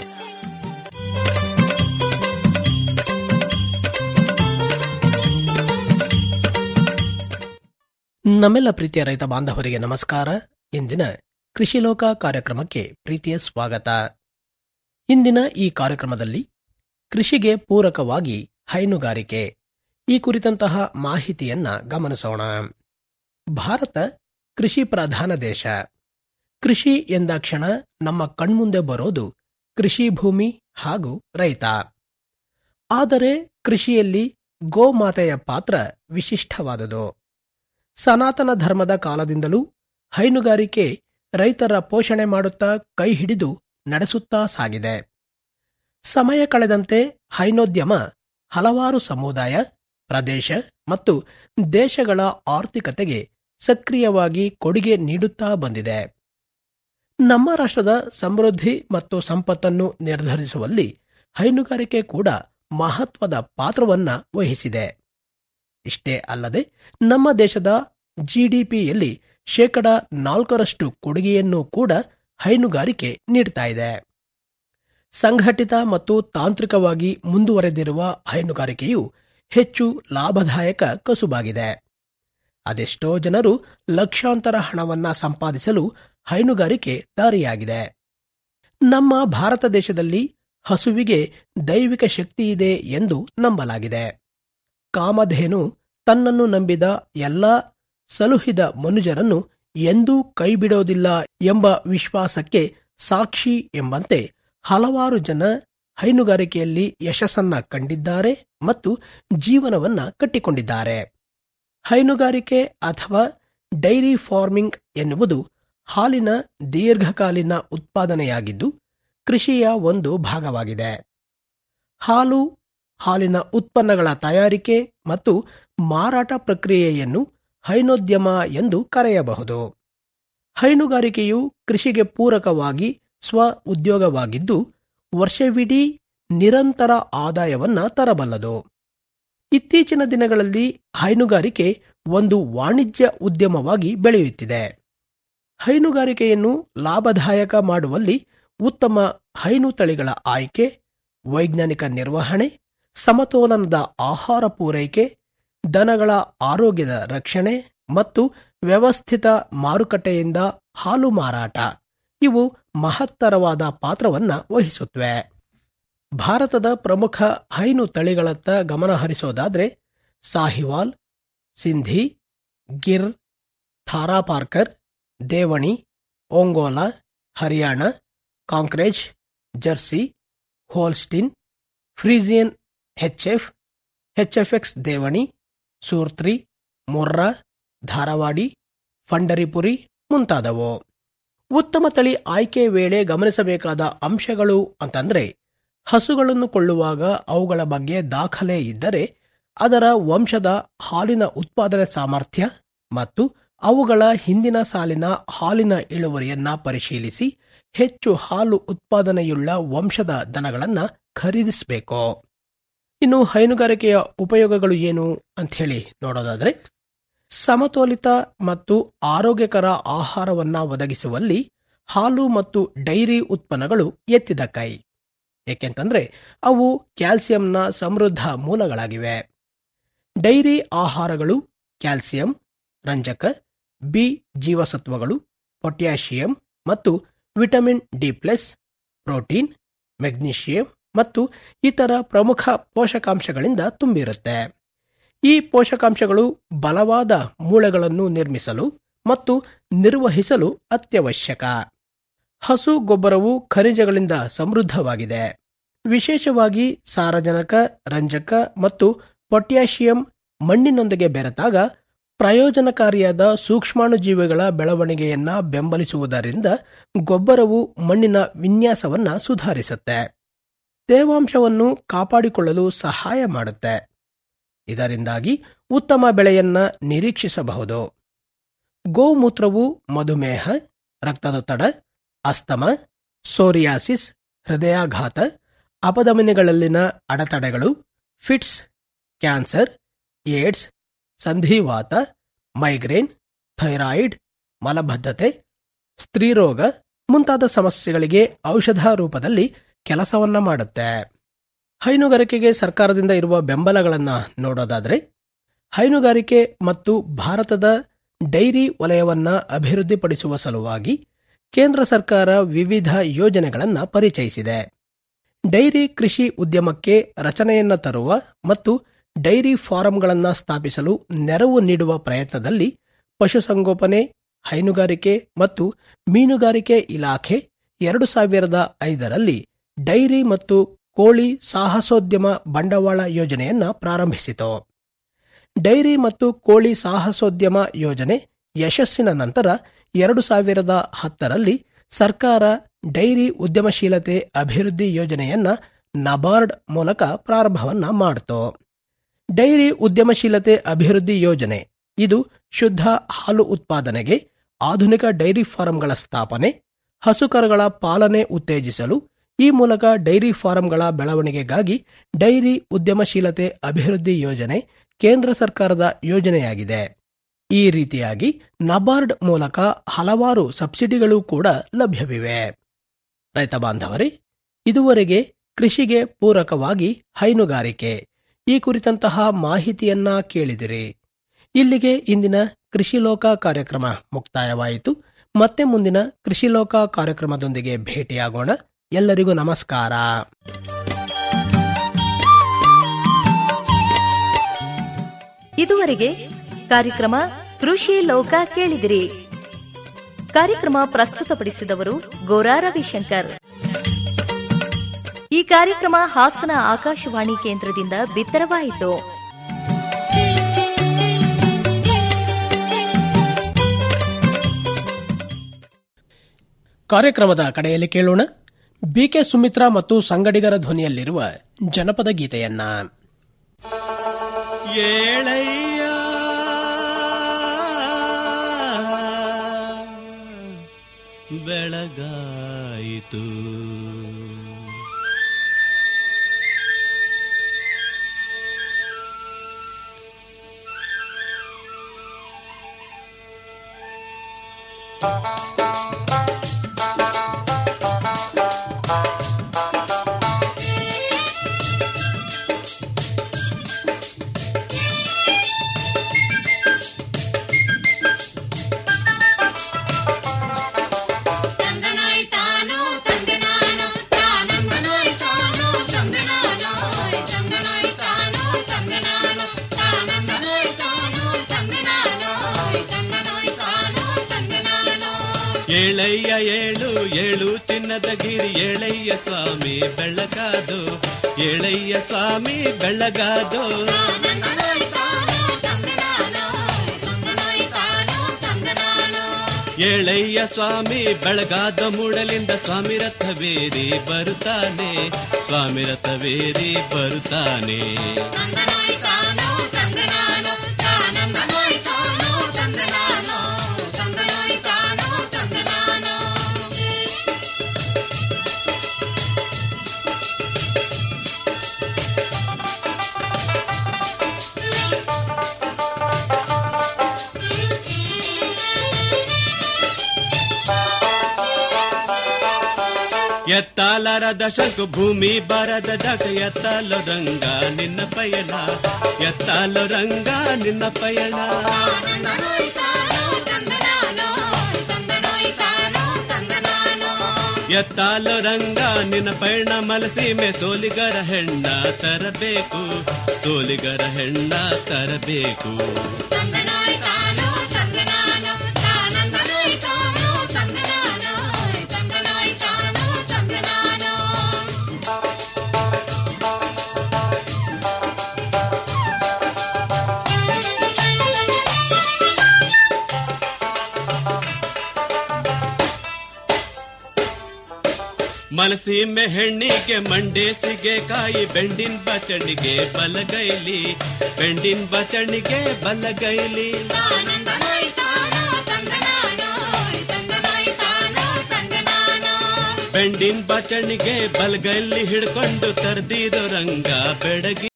ನಮ್ಮೆಲ್ಲ ಪ್ರೀತಿಯ ರೈತ ಬಾಂಧವರಿಗೆ ನಮಸ್ಕಾರ ಇಂದಿನ ಕೃಷಿ ಲೋಕ ಕಾರ್ಯಕ್ರಮಕ್ಕೆ ಪ್ರೀತಿಯ ಸ್ವಾಗತ ಇಂದಿನ ಈ ಕಾರ್ಯಕ್ರಮದಲ್ಲಿ ಕೃಷಿಗೆ ಪೂರಕವಾಗಿ ಹೈನುಗಾರಿಕೆ ಈ ಕುರಿತಂತಹ ಮಾಹಿತಿಯನ್ನ ಗಮನಿಸೋಣ ಭಾರತ ಕೃಷಿ ಪ್ರಧಾನ ದೇಶ ಕೃಷಿ ಎಂದಾಕ್ಷಣ ನಮ್ಮ ಕಣ್ಮುಂದೆ ಬರೋದು ಕೃಷಿ ಭೂಮಿ ಹಾಗೂ ರೈತ ಆದರೆ ಕೃಷಿಯಲ್ಲಿ ಗೋಮಾತೆಯ ಪಾತ್ರ ವಿಶಿಷ್ಟವಾದುದು ಸನಾತನ ಧರ್ಮದ ಕಾಲದಿಂದಲೂ ಹೈನುಗಾರಿಕೆ ರೈತರ ಪೋಷಣೆ ಮಾಡುತ್ತಾ ಕೈ ಹಿಡಿದು ನಡೆಸುತ್ತಾ ಸಾಗಿದೆ ಸಮಯ ಕಳೆದಂತೆ ಹೈನೋದ್ಯಮ ಹಲವಾರು ಸಮುದಾಯ ಪ್ರದೇಶ ಮತ್ತು ದೇಶಗಳ ಆರ್ಥಿಕತೆಗೆ ಸಕ್ರಿಯವಾಗಿ ಕೊಡುಗೆ ನೀಡುತ್ತಾ ಬಂದಿದೆ ನಮ್ಮ ರಾಷ್ಟ್ರದ ಸಮೃದ್ಧಿ ಮತ್ತು ಸಂಪತ್ತನ್ನು ನಿರ್ಧರಿಸುವಲ್ಲಿ ಹೈನುಗಾರಿಕೆ ಕೂಡ ಮಹತ್ವದ ಪಾತ್ರವನ್ನ ವಹಿಸಿದೆ ಇಷ್ಟೇ ಅಲ್ಲದೆ ನಮ್ಮ ದೇಶದ ಜಿಡಿಪಿಯಲ್ಲಿ ಶೇಕಡ ನಾಲ್ಕರಷ್ಟು ಕೊಡುಗೆಯನ್ನು ಕೂಡ ಹೈನುಗಾರಿಕೆ ನೀಡ್ತಾ ಇದೆ ಸಂಘಟಿತ ಮತ್ತು ತಾಂತ್ರಿಕವಾಗಿ ಮುಂದುವರೆದಿರುವ ಹೈನುಗಾರಿಕೆಯು ಹೆಚ್ಚು ಲಾಭದಾಯಕ ಕಸುಬಾಗಿದೆ ಅದೆಷ್ಟೋ ಜನರು ಲಕ್ಷಾಂತರ ಹಣವನ್ನ ಸಂಪಾದಿಸಲು ಹೈನುಗಾರಿಕೆ ದಾರಿಯಾಗಿದೆ ನಮ್ಮ ಭಾರತ ದೇಶದಲ್ಲಿ ಹಸುವಿಗೆ ದೈವಿಕ ಶಕ್ತಿಯಿದೆ ಎಂದು ನಂಬಲಾಗಿದೆ ಕಾಮಧೇನು ತನ್ನನ್ನು ನಂಬಿದ ಎಲ್ಲ ಸಲುಹಿದ ಮನುಜರನ್ನು ಎಂದೂ ಕೈಬಿಡೋದಿಲ್ಲ ಎಂಬ ವಿಶ್ವಾಸಕ್ಕೆ ಸಾಕ್ಷಿ ಎಂಬಂತೆ ಹಲವಾರು ಜನ ಹೈನುಗಾರಿಕೆಯಲ್ಲಿ ಯಶಸ್ಸನ್ನ ಕಂಡಿದ್ದಾರೆ ಮತ್ತು ಜೀವನವನ್ನ ಕಟ್ಟಿಕೊಂಡಿದ್ದಾರೆ ಹೈನುಗಾರಿಕೆ ಅಥವಾ ಡೈರಿ ಫಾರ್ಮಿಂಗ್ ಎನ್ನುವುದು ಹಾಲಿನ ದೀರ್ಘಕಾಲೀನ ಉತ್ಪಾದನೆಯಾಗಿದ್ದು ಕೃಷಿಯ ಒಂದು ಭಾಗವಾಗಿದೆ ಹಾಲು ಹಾಲಿನ ಉತ್ಪನ್ನಗಳ ತಯಾರಿಕೆ ಮತ್ತು ಮಾರಾಟ ಪ್ರಕ್ರಿಯೆಯನ್ನು ಹೈನೋದ್ಯಮ ಎಂದು ಕರೆಯಬಹುದು ಹೈನುಗಾರಿಕೆಯು ಕೃಷಿಗೆ ಪೂರಕವಾಗಿ ಸ್ವ ಉದ್ಯೋಗವಾಗಿದ್ದು ವರ್ಷವಿಡೀ ನಿರಂತರ ಆದಾಯವನ್ನ ತರಬಲ್ಲದು ಇತ್ತೀಚಿನ ದಿನಗಳಲ್ಲಿ ಹೈನುಗಾರಿಕೆ ಒಂದು ವಾಣಿಜ್ಯ ಉದ್ಯಮವಾಗಿ ಬೆಳೆಯುತ್ತಿದೆ ಹೈನುಗಾರಿಕೆಯನ್ನು ಲಾಭದಾಯಕ ಮಾಡುವಲ್ಲಿ ಉತ್ತಮ ಹೈನು ತಳಿಗಳ ಆಯ್ಕೆ ವೈಜ್ಞಾನಿಕ ನಿರ್ವಹಣೆ ಸಮತೋಲನದ ಆಹಾರ ಪೂರೈಕೆ ದನಗಳ ಆರೋಗ್ಯದ ರಕ್ಷಣೆ ಮತ್ತು ವ್ಯವಸ್ಥಿತ ಮಾರುಕಟ್ಟೆಯಿಂದ ಹಾಲು ಮಾರಾಟ ಇವು ಮಹತ್ತರವಾದ ಪಾತ್ರವನ್ನ ವಹಿಸುತ್ತವೆ ಭಾರತದ ಪ್ರಮುಖ ಹೈನು ತಳಿಗಳತ್ತ ಗಮನ ಹರಿಸೋದಾದ್ರೆ Sahiwal Sindhi Gir Tharparkar Deoni Ongole Hariana Kankrej Jersey Holstein Friesian HF HFX Deoni Surti Murrah Dharwadi Pandharpuri ಮುಂತಾದವು ಉತ್ತಮ ತಳಿ ಆಯ್ಕೆ ವೇಳೆ ಗಮನಿಸಬೇಕಾದ ಅಂಶಗಳು ಅಂತಂದ್ರೆ ಹಸುಗಳನ್ನು ಕೊಳ್ಳುವಾಗ ಅವುಗಳ ಬಗ್ಗೆ ದಾಖಲೆ ಇದ್ದರೆ ಅದರ ವಂಶದ ಹಾಲಿನ ಉತ್ಪಾದನೆ ಸಾಮರ್ಥ್ಯ ಮತ್ತು ಅವುಗಳ ಹಿಂದಿನ ಸಾಲಿನ ಹಾಲಿನ ಇಳುವರಿಯನ್ನ ಪರಿಶೀಲಿಸಿ ಹೆಚ್ಚು ಹಾಲು ಉತ್ಪಾದನೆಯುಳ್ಳ ವಂಶದ ದನಗಳನ್ನ ಖರೀದಿಸಬೇಕು ಇನ್ನು ಹೈನುಗಾರಿಕೆಯ ಉಪಯೋಗಗಳು ಏನು ಅಂಥೇಳಿ ನೋಡೋದಾದ್ರೆ ಸಮತೋಲಿತ ಮತ್ತು ಆರೋಗ್ಯಕರ ಆಹಾರವನ್ನ ಒದಗಿಸುವಲ್ಲಿ ಹಾಲು ಮತ್ತು ಡೈರಿ ಉತ್ಪನ್ನಗಳು ಎತ್ತಿದ ಕೈ ಏಕೆಂತಂದ್ರೆ ಅವು ಕ್ಯಾಲ್ಸಿಯಂನ ಸಮೃದ್ಧ ಮೂಲಗಳಾಗಿವೆ ಡೈರಿ ಆಹಾರಗಳು ಕ್ಯಾಲ್ಸಿಯಂ ರಂಜಕ ಬಿ ಜೀವಸತ್ವಗಳು ಪೊಟ್ಯಾಷಿಯಂ ಮತ್ತು vitamin D plus protein magnesium ಮತ್ತು ಇತರ ಪ್ರಮುಖ ಪೋಷಕಾಂಶಗಳಿಂದ ತುಂಬಿರುತ್ತೆ ಈ ಪೋಷಕಾಂಶಗಳು ಬಲವಾದ ಮೂಳೆಗಳನ್ನು ನಿರ್ಮಿಸಲು ಮತ್ತು ನಿರ್ವಹಿಸಲು ಅತ್ಯವಶ್ಯಕ ಹಸು ಗೊಬ್ಬರವು ಖನಿಜಗಳಿಂದ ಸಮೃದ್ಧವಾಗಿದೆ ವಿಶೇಷವಾಗಿ ಸಾರಜನಕ ರಂಜಕ ಮತ್ತು ಪೊಟ್ಯಾಷಿಯಂ ಮಣ್ಣಿನೊಂದಿಗೆ ಬೆರೆತಾಗ ಪ್ರಯೋಜನಕಾರಿಯಾದ ಸೂಕ್ಷ್ಮಾಣುಜೀವಿಗಳ ಬೆಳವಣಿಗೆಯನ್ನ ಬೆಂಬಲಿಸುವುದರಿಂದ ಗೊಬ್ಬರವು ಮಣ್ಣಿನ ವಿನ್ಯಾಸವನ್ನ ಸುಧಾರಿಸುತ್ತೆ ತೇವಾಂಶವನ್ನು ಕಾಪಾಡಿಕೊಳ್ಳಲು ಸಹಾಯ ಮಾಡುತ್ತೆ ಇದರಿಂದಾಗಿ ಉತ್ತಮ ಬೆಳೆಯನ್ನ ನಿರೀಕ್ಷಿಸಬಹುದು ಗೋಮೂತ್ರವು ಮಧುಮೇಹ ರಕ್ತದೊತ್ತಡ ಅಸ್ತಮ ಸೋರಿಯಾಸಿಸ್ ಹೃದಯಾಘಾತ ಅಪಧಮನಿಗಳಲ್ಲಿನ ಅಡೆತಡೆಗಳು ಫಿಟ್ಸ್ ಕ್ಯಾನ್ಸರ್ ಏಡ್ಸ್ ಸಂಧಿವಾತ ಮೈಗ್ರೇನ್ ಥೈರಾಯಿಡ್ ಮಲಬದ್ಧತೆ ಸ್ತ್ರೀರೋಗ ಮುಂತಾದ ಸಮಸ್ಯೆಗಳಿಗೆ ಔಷಧ ರೂಪದಲ್ಲಿ ಕೆಲಸವನ್ನ ಮಾಡುತ್ತೆ ಹೈನುಗಾರಿಕೆಗೆ ಸರ್ಕಾರದಿಂದ ಇರುವ ಬೆಂಬಲಗಳನ್ನ ನೋಡೋದಾದ್ರೆ ಹೈನುಗಾರಿಕೆ ಮತ್ತು ಭಾರತದ ಡೈರಿ ವಲಯವನ್ನ ಅಭಿವೃದ್ಧಿಪಡಿಸುವ ಸಲುವಾಗಿ ಕೇಂದ್ರ ಸರ್ಕಾರ ವಿವಿಧ ಯೋಜನೆಗಳನ್ನ ಪರಿಚಯಿಸಿದೆ ಡೈರಿ ಕೃಷಿ ಉದ್ಯಮಕ್ಕೆ ರಚನೆಯನ್ನ ತರುವ ಮತ್ತು ಡೈರಿ ಫಾರಂಗಳನ್ನು ಸ್ಥಾಪಿಸಲು ನೆರವು ನೀಡುವ ಪ್ರಯತ್ನದಲ್ಲಿ ಪಶುಸಂಗೋಪನೆ ಹೈನುಗಾರಿಕೆ ಮತ್ತು ಮೀನುಗಾರಿಕೆ ಇಲಾಖೆ ಎರಡು ಸಾವಿರದ ಐದರಲ್ಲಿ ಡೈರಿ ಮತ್ತು ಕೋಳಿ ಸಾಹಸೋದ್ಯಮ ಬಂಡವಾಳ ಯೋಜನೆಯನ್ನ ಪ್ರಾರಂಭಿಸಿತು ಡೈರಿ ಮತ್ತು ಕೋಳಿ ಸಾಹಸೋದ್ಯಮ ಯೋಜನೆ ಯಶಸ್ಸಿನ ನಂತರ ಎರಡು ಸಾವಿರದ ಹತ್ತರಲ್ಲಿ ಸರ್ಕಾರ ಡೈರಿ ಉದ್ಯಮಶೀಲತೆ ಅಭಿವೃದ್ಧಿ ಯೋಜನೆಯನ್ನ ನಬಾರ್ಡ್ ಮೂಲಕ ಪ್ರಾರಂಭವನ್ನ ಮಾಡಿತು ಡೈರಿ ಉದ್ಯಮಶೀಲತೆ ಅಭಿವೃದ್ಧಿ ಯೋಜನೆ ಇದು ಶುದ್ಧ ಹಾಲು ಉತ್ಪಾದನೆಗೆ ಆಧುನಿಕ ಡೈರಿ ಫಾರಂಗಳ ಸ್ಥಾಪನೆ ಹಸುಕರುಗಳ ಪಾಲನೆ ಉತ್ತೇಜಿಸಲು ಈ ಮೂಲಕ ಡೈರಿ ಫಾರಂಗಳ ಬೆಳವಣಿಗೆಗಾಗಿ ಡೈರಿ ಉದ್ಯಮಶೀಲತೆ ಅಭಿವೃದ್ಧಿ ಯೋಜನೆ ಕೇಂದ್ರ ಸರ್ಕಾರದ ಯೋಜನೆಯಾಗಿದೆ ಈ ರೀತಿಯಾಗಿ ನಬಾರ್ಡ್ ಮೂಲಕ ಹಲವಾರು ಸಬ್ಸಿಡಿಗಳು ಕೂಡ ಲಭ್ಯವಿವೆ ರೈತ ಬಾಂಧವರೇ ಇದುವರೆಗೆ ಕೃಷಿಗೆ ಪೂರಕವಾಗಿ ಹೈನುಗಾರಿಕೆ ಈ ಕುರಿತಂತಹ ಮಾಹಿತಿಯನ್ನ ಕೇಳಿದಿರಿ ಇಲ್ಲಿಗೆ ಇಂದಿನ ಕೃಷಿ ಲೋಕ ಕಾರ್ಯಕ್ರಮ ಮುಕ್ತಾಯವಾಯಿತು ಮತ್ತೆ ಮುಂದಿನ ಕೃಷಿ ಲೋಕ ಕಾರ್ಯಕ್ರಮದೊಂದಿಗೆ ಭೇಟಿಯಾಗೋಣ ಎಲ್ಲರಿಗೂ ನಮಸ್ಕಾರ ಇದುವರೆಗೆ ಕಾರ್ಯಕ್ರಮ ಕೃಷಿ ಲೋಕ ಕೇಳಿದಿರಿ ಕಾರ್ಯಕ್ರಮ ಪ್ರಸ್ತುತಪಡಿಸಿದವರು ಗೋರಾ ರವಿಶಂಕರ್ ಈ ಕಾರ್ಯಕ್ರಮ ಹಾಸನ ಆಕಾಶವಾಣಿ ಕೇಂದ್ರದಿಂದ ಬಿತ್ತರವಾಯಿತು ಕಾರ್ಯಕ್ರಮದ ಕಡೆಯಲ್ಲಿ ಕೇಳೋಣ ಬಿಕೆ ಸುಮಿತ್ರಾ ಮತ್ತು ಸಂಗಡಿಗರ ಧ್ವನಿಯಲ್ಲಿರುವ ಜನಪದ ಗೀತೆಯನ್ನ ಏಳಯ್ಯ ಬೆಳಗಾಯಿತು ತಂದನಾಯ್ತಾನೋ ತಂದೆನಾನೋ ತಾನಂದನಾಯ್ತಾನೋ ತಂದೆನಾನೋಯ್ ತಂದನಾಯ್ತಾನೋ ತಂದೆನಾನೋ ತಾನಂದನಾಯ್ತಾನೋ ತಂದೆನಾನೋಯ್ ತಂದನಾಯ್ತಾನೋ ತಂದೆನಾನೋ ಏಳಯ್ಯ ಏಳು ಏಳು ಚಿನ್ನದ ಗಿರಿ ಏಳಯ್ಯ ಸ್ವಾಮಿ ಬೆಳಗಾದು ಏಳಯ್ಯ ಸ್ವಾಮಿ ಬೆಳಗಾದು ತಾನಂದನಾಯ್ತಾನೋ ತಂದೆನಾನೋಯ್ ತಂದನಾಯ್ತಾನೋ ತಂದೆನಾನೋ ಏಳಯ್ಯ ಸ್ವಾಮಿ ಬೆಳಗಾದ ಮೂಡಲಿಂದ ಸ್ವಾಮಿ ರಥವೇರಿ ಬರುತ್ತಾನೆ ಸ್ವಾಮಿ ರಥವೇರಿ ಬರುತ್ತಾನೆ ತಂದನಾಯ್ತಾನೋ ತಂದೆನಾನೋ ತಾನಂದನಾಯ್ತಾನೋ ತಂದೆನಾನೋ ತಂದನಾಯ್ತಾನೋ ತಂದೆನಾನೋ ಎತ್ತಾಲರದ ಶಂಕು ಭೂಮಿ ಬರದ ಡಕ ಎತ್ತಾಲು ರಂಗ ನಿನ್ನ ಪಯಣ ಎತ್ತಾಲು ರಂಗ ನಿನ್ನ ಪಯಣ ಎತ್ತಾಲು ರಂಗ ನಿನ್ನ ಪಯಣ ಮಲಸೀಮೆ ಸೋಲಿಗರ ಹೆಣ್ಣ ತರಬೇಕು ಸೋಲಿಗರ ಹೆಣ್ಣ ತರಬೇಕು ಮನಸೀಮೆ ಹೆಣ್ಣಿಗೆ ಮಂಡೇಸಿಗೆ ಕಾಯಿ ಬೆಂಡಿನ ಬಚಣಿಗೆ ಬಲಗೈಲಿ ಬೆಂಡಿನ ಬಚಣಿಗೆ ಬಲಗೈಲಿ ಬೆಂಡಿನ ಬಚಣಿಗೆ ಬಲಗೈಲಿ ಹಿಡ್ಕೊಂಡು ತರ್ದಿದು ರಂಗ ಬೆಡಗಿ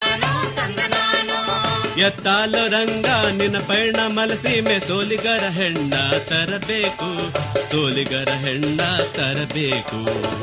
ಎತ್ತಾಲು ರಂಗ ನಿನ್ನ ಪಯಣ ಮಲಸೀಮೆ ಸೋಲಿಗರ ಹೆಣ್ಣ ತರಬೇಕು ಸೋಲಿಗರ ಹೆಣ್ಣ ತರಬೇಕು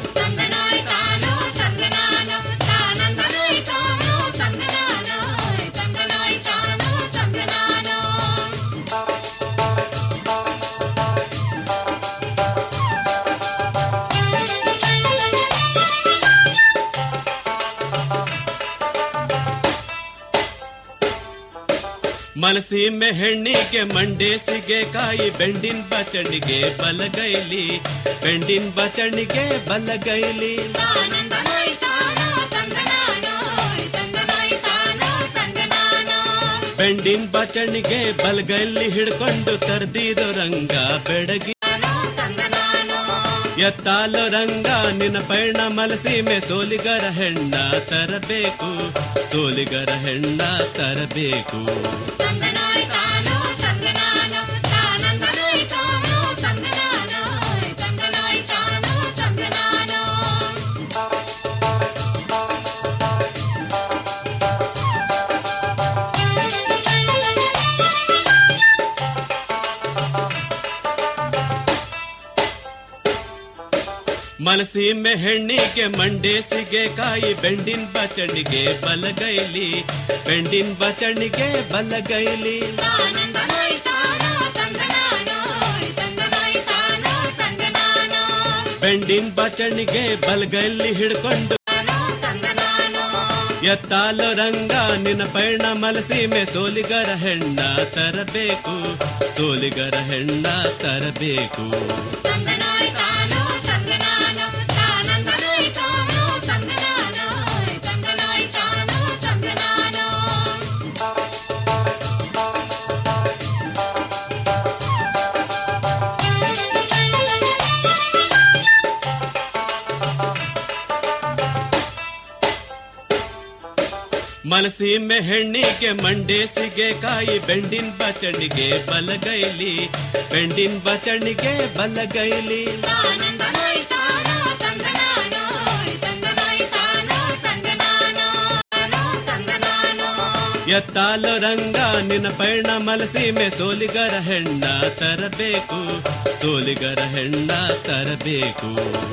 ಮನಸೀಮೆ ಹೆಣ್ಣಿಗೆ ಮಂಡೇಸಿಗೆ ಕಾಯಿ ಬೆಂಡಿನ ಬಚಣಿಗೆ ಬಲಗೈಲಿ ಬೆಂಡಿನ ಬಚಣಿಗೆ ಬಲಗೈಲಿ ಬೆಂಡಿನ ಬಚಣಿಗೆ ಬಲಗೈಲಿ ಹಿಡ್ಕೊಂಡು ತರ್ದಿದು ರಂಗ ಬೆಡಗಿ ಎತ್ತಾಲು ರಂಗ ನಿನ್ನ ಪಯಣ ಮಲಸೀಮೆ ಸೋಲಿಗರ ಹೆಣ್ಣ ತರಬೇಕು ಸೋಲಿಗರ ಹೆಣ್ಣ ತರಬೇಕು ಮನಸೀಮೆ ಹೆಣ್ಣಿಗೆ ಮಂಡೇಸಿಗೆ ಕಾಯಿ ಬೆಂಡಿನ ಬಚಣಿಗೆ ಬಲಗೈಲಿ ಬೆಂಡಿನ ಬಚಣಿಗೆ ಬಲಗೈಲಿ ಬೆಂಡಿನ ಬಚಣಿಗೆ ಬಲಗೈಲಿ ಹಿಡ್ಕೊಂಡು ಎತ್ತಾಲು ರಂಗ ನಿನ್ನ ಪಯಣ ಮಲಸೀಮೆ ಸೋಲಿಗರ ಹೆಣ್ಣ ತರಬೇಕು ಸೋಲಿಗರ ಹೆಣ್ಣ ತರಬೇಕು ಮನಸೀಮೆ ಹೆಣ್ಣಿಗೆ ಮಂಡೇಸಿಗೆ ಕಾಯಿ ಬೆಂಡಿನ ಬಚಣಿಗೆ ಬಲಗೈಲಿ ಬೆಂಡಿನ ಬಚಣಿಗೆ ಬಲಗೈಲಿ ಎತ್ತಾಲು ರಂಗ ನಿನ್ನ ಪಯಣ ಮಲಸೀಮೆ ಸೋಲಿಗರ ಹೆಣ್ಣ ತರಬೇಕು ಸೋಲಿಗರ ಹೆಣ್ಣ ತರಬೇಕು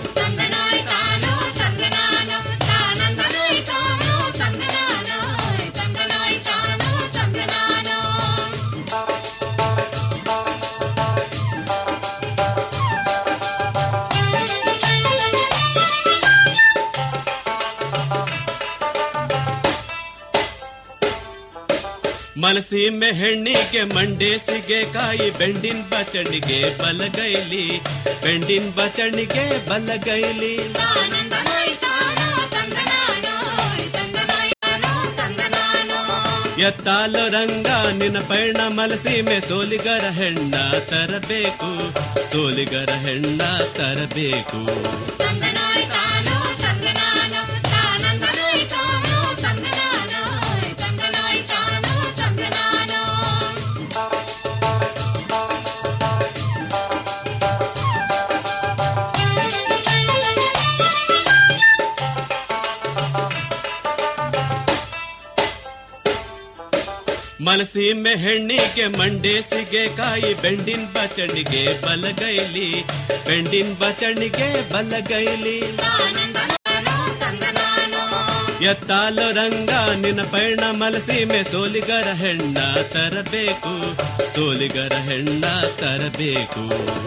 ಮನಸೀಮೆ ಹೆಣ್ಣಿಗೆ ಮಂಡೇಸಿಗೆ ಕಾಯಿ ಬೆಂಡಿನ ಬಚಣಿಗೆ ಬಲಗೈಲಿ ಬೆಂಡಿನ ಬಚಣಿಗೆ ಬಲಗೈಲಿ ಎತ್ತಾಲು ರಂಗ ನಿನ್ನ ಪಯಣ ಮಲಸೀಮೆ ಸೋಲಿಗರ ಹೆಣ್ಣ ತರಬೇಕು ಸೋಲಿಗರ ಹೆಣ್ಣ ತರಬೇಕು ಮಲಸೀಮೆ ಹೆಣ್ಣಿಗೆ ಮಂಡೇಸಿಗೆ ಕಾಯಿ ಬೆಂಡಿನ ಬಚಣಿಗೆ ಬಲಗೈಲಿ ಬೆಂಡಿನ ಬಚಣಿಗೆ ಬಲಗೈಲಿ ಎತ್ತಾಲು ರಂಗ ನಿನ್ನ ಪಯಣ ಮಲಸೀಮೆ ಸೋಲಿಗರ ಹೆಣ್ಣ ತರಬೇಕು ಸೋಲಿಗರ ಹೆಣ್ಣ ತರಬೇಕು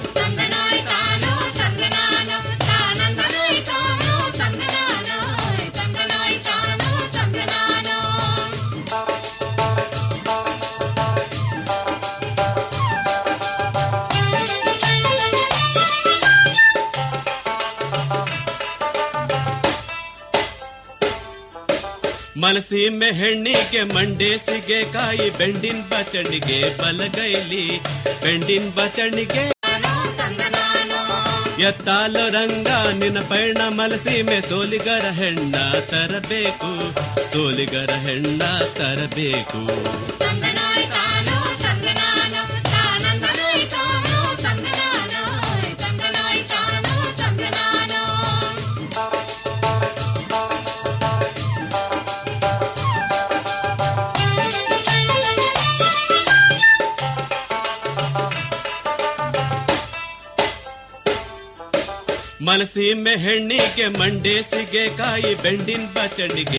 ಮಲಸೀಮೆ ಹೆಣ್ಣಿಗೆ ಮಂಡೇಸಿಗೆ ಕಾಯಿ ಬೆಂಡಿನ ಬಚಣಿಗೆ ಬಲಗೈಲಿ ಬೆಂಡಿನ ಬಚಣಿಗೆ ಎತ್ತಾಲು ರಂಗ ನಿನ್ನ ಪಯಣ ಮಲಸೀಮೆ ಸೋಲಿಗರ ಹೆಣ್ಣ ತರಬೇಕು ಸೋಲಿಗರ ಹೆಣ್ಣ ತರಬೇಕು ಮಲಸೀಮೆ ಹೆಣ್ಣಿಗೆ ಮಂಡೇಸಿಗೆ ಕಾಯಿ ಬೆಂಡಿನ ಬಚಣಿಗೆ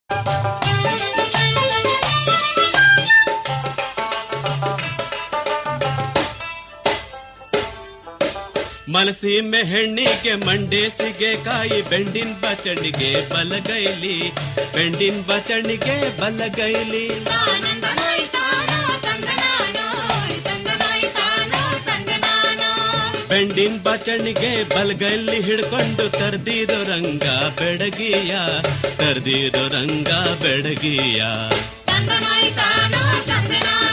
ಮಲಸೀಮೆ ಹೆಣ್ಣಿಗೆ ಮಂಡೇಸಿಗೆ ಕಾಯಿ ಬೆಂಡಿನ ಬಚಣಿಗೆ ಬಲಗೈಲಿ ಬೆಂಡಿನ ಬಚಣಿಗೆ ಬಲಗೈಲಿ ಬೆಂಡಿನ ಬಚಣಿಗೆ ಬಲಗೈಲಿ ಹಿಡ್ಕೊಂಡು ತರ್ದಿರೋ ರಂಗ ಬೆಡಗಿಯ ತರ್ದಿರೋ ರಂಗ ಬೆಡಗಿಯ ತಂದನಾಯ್ತಾನೋ ತಂದನಾನೋ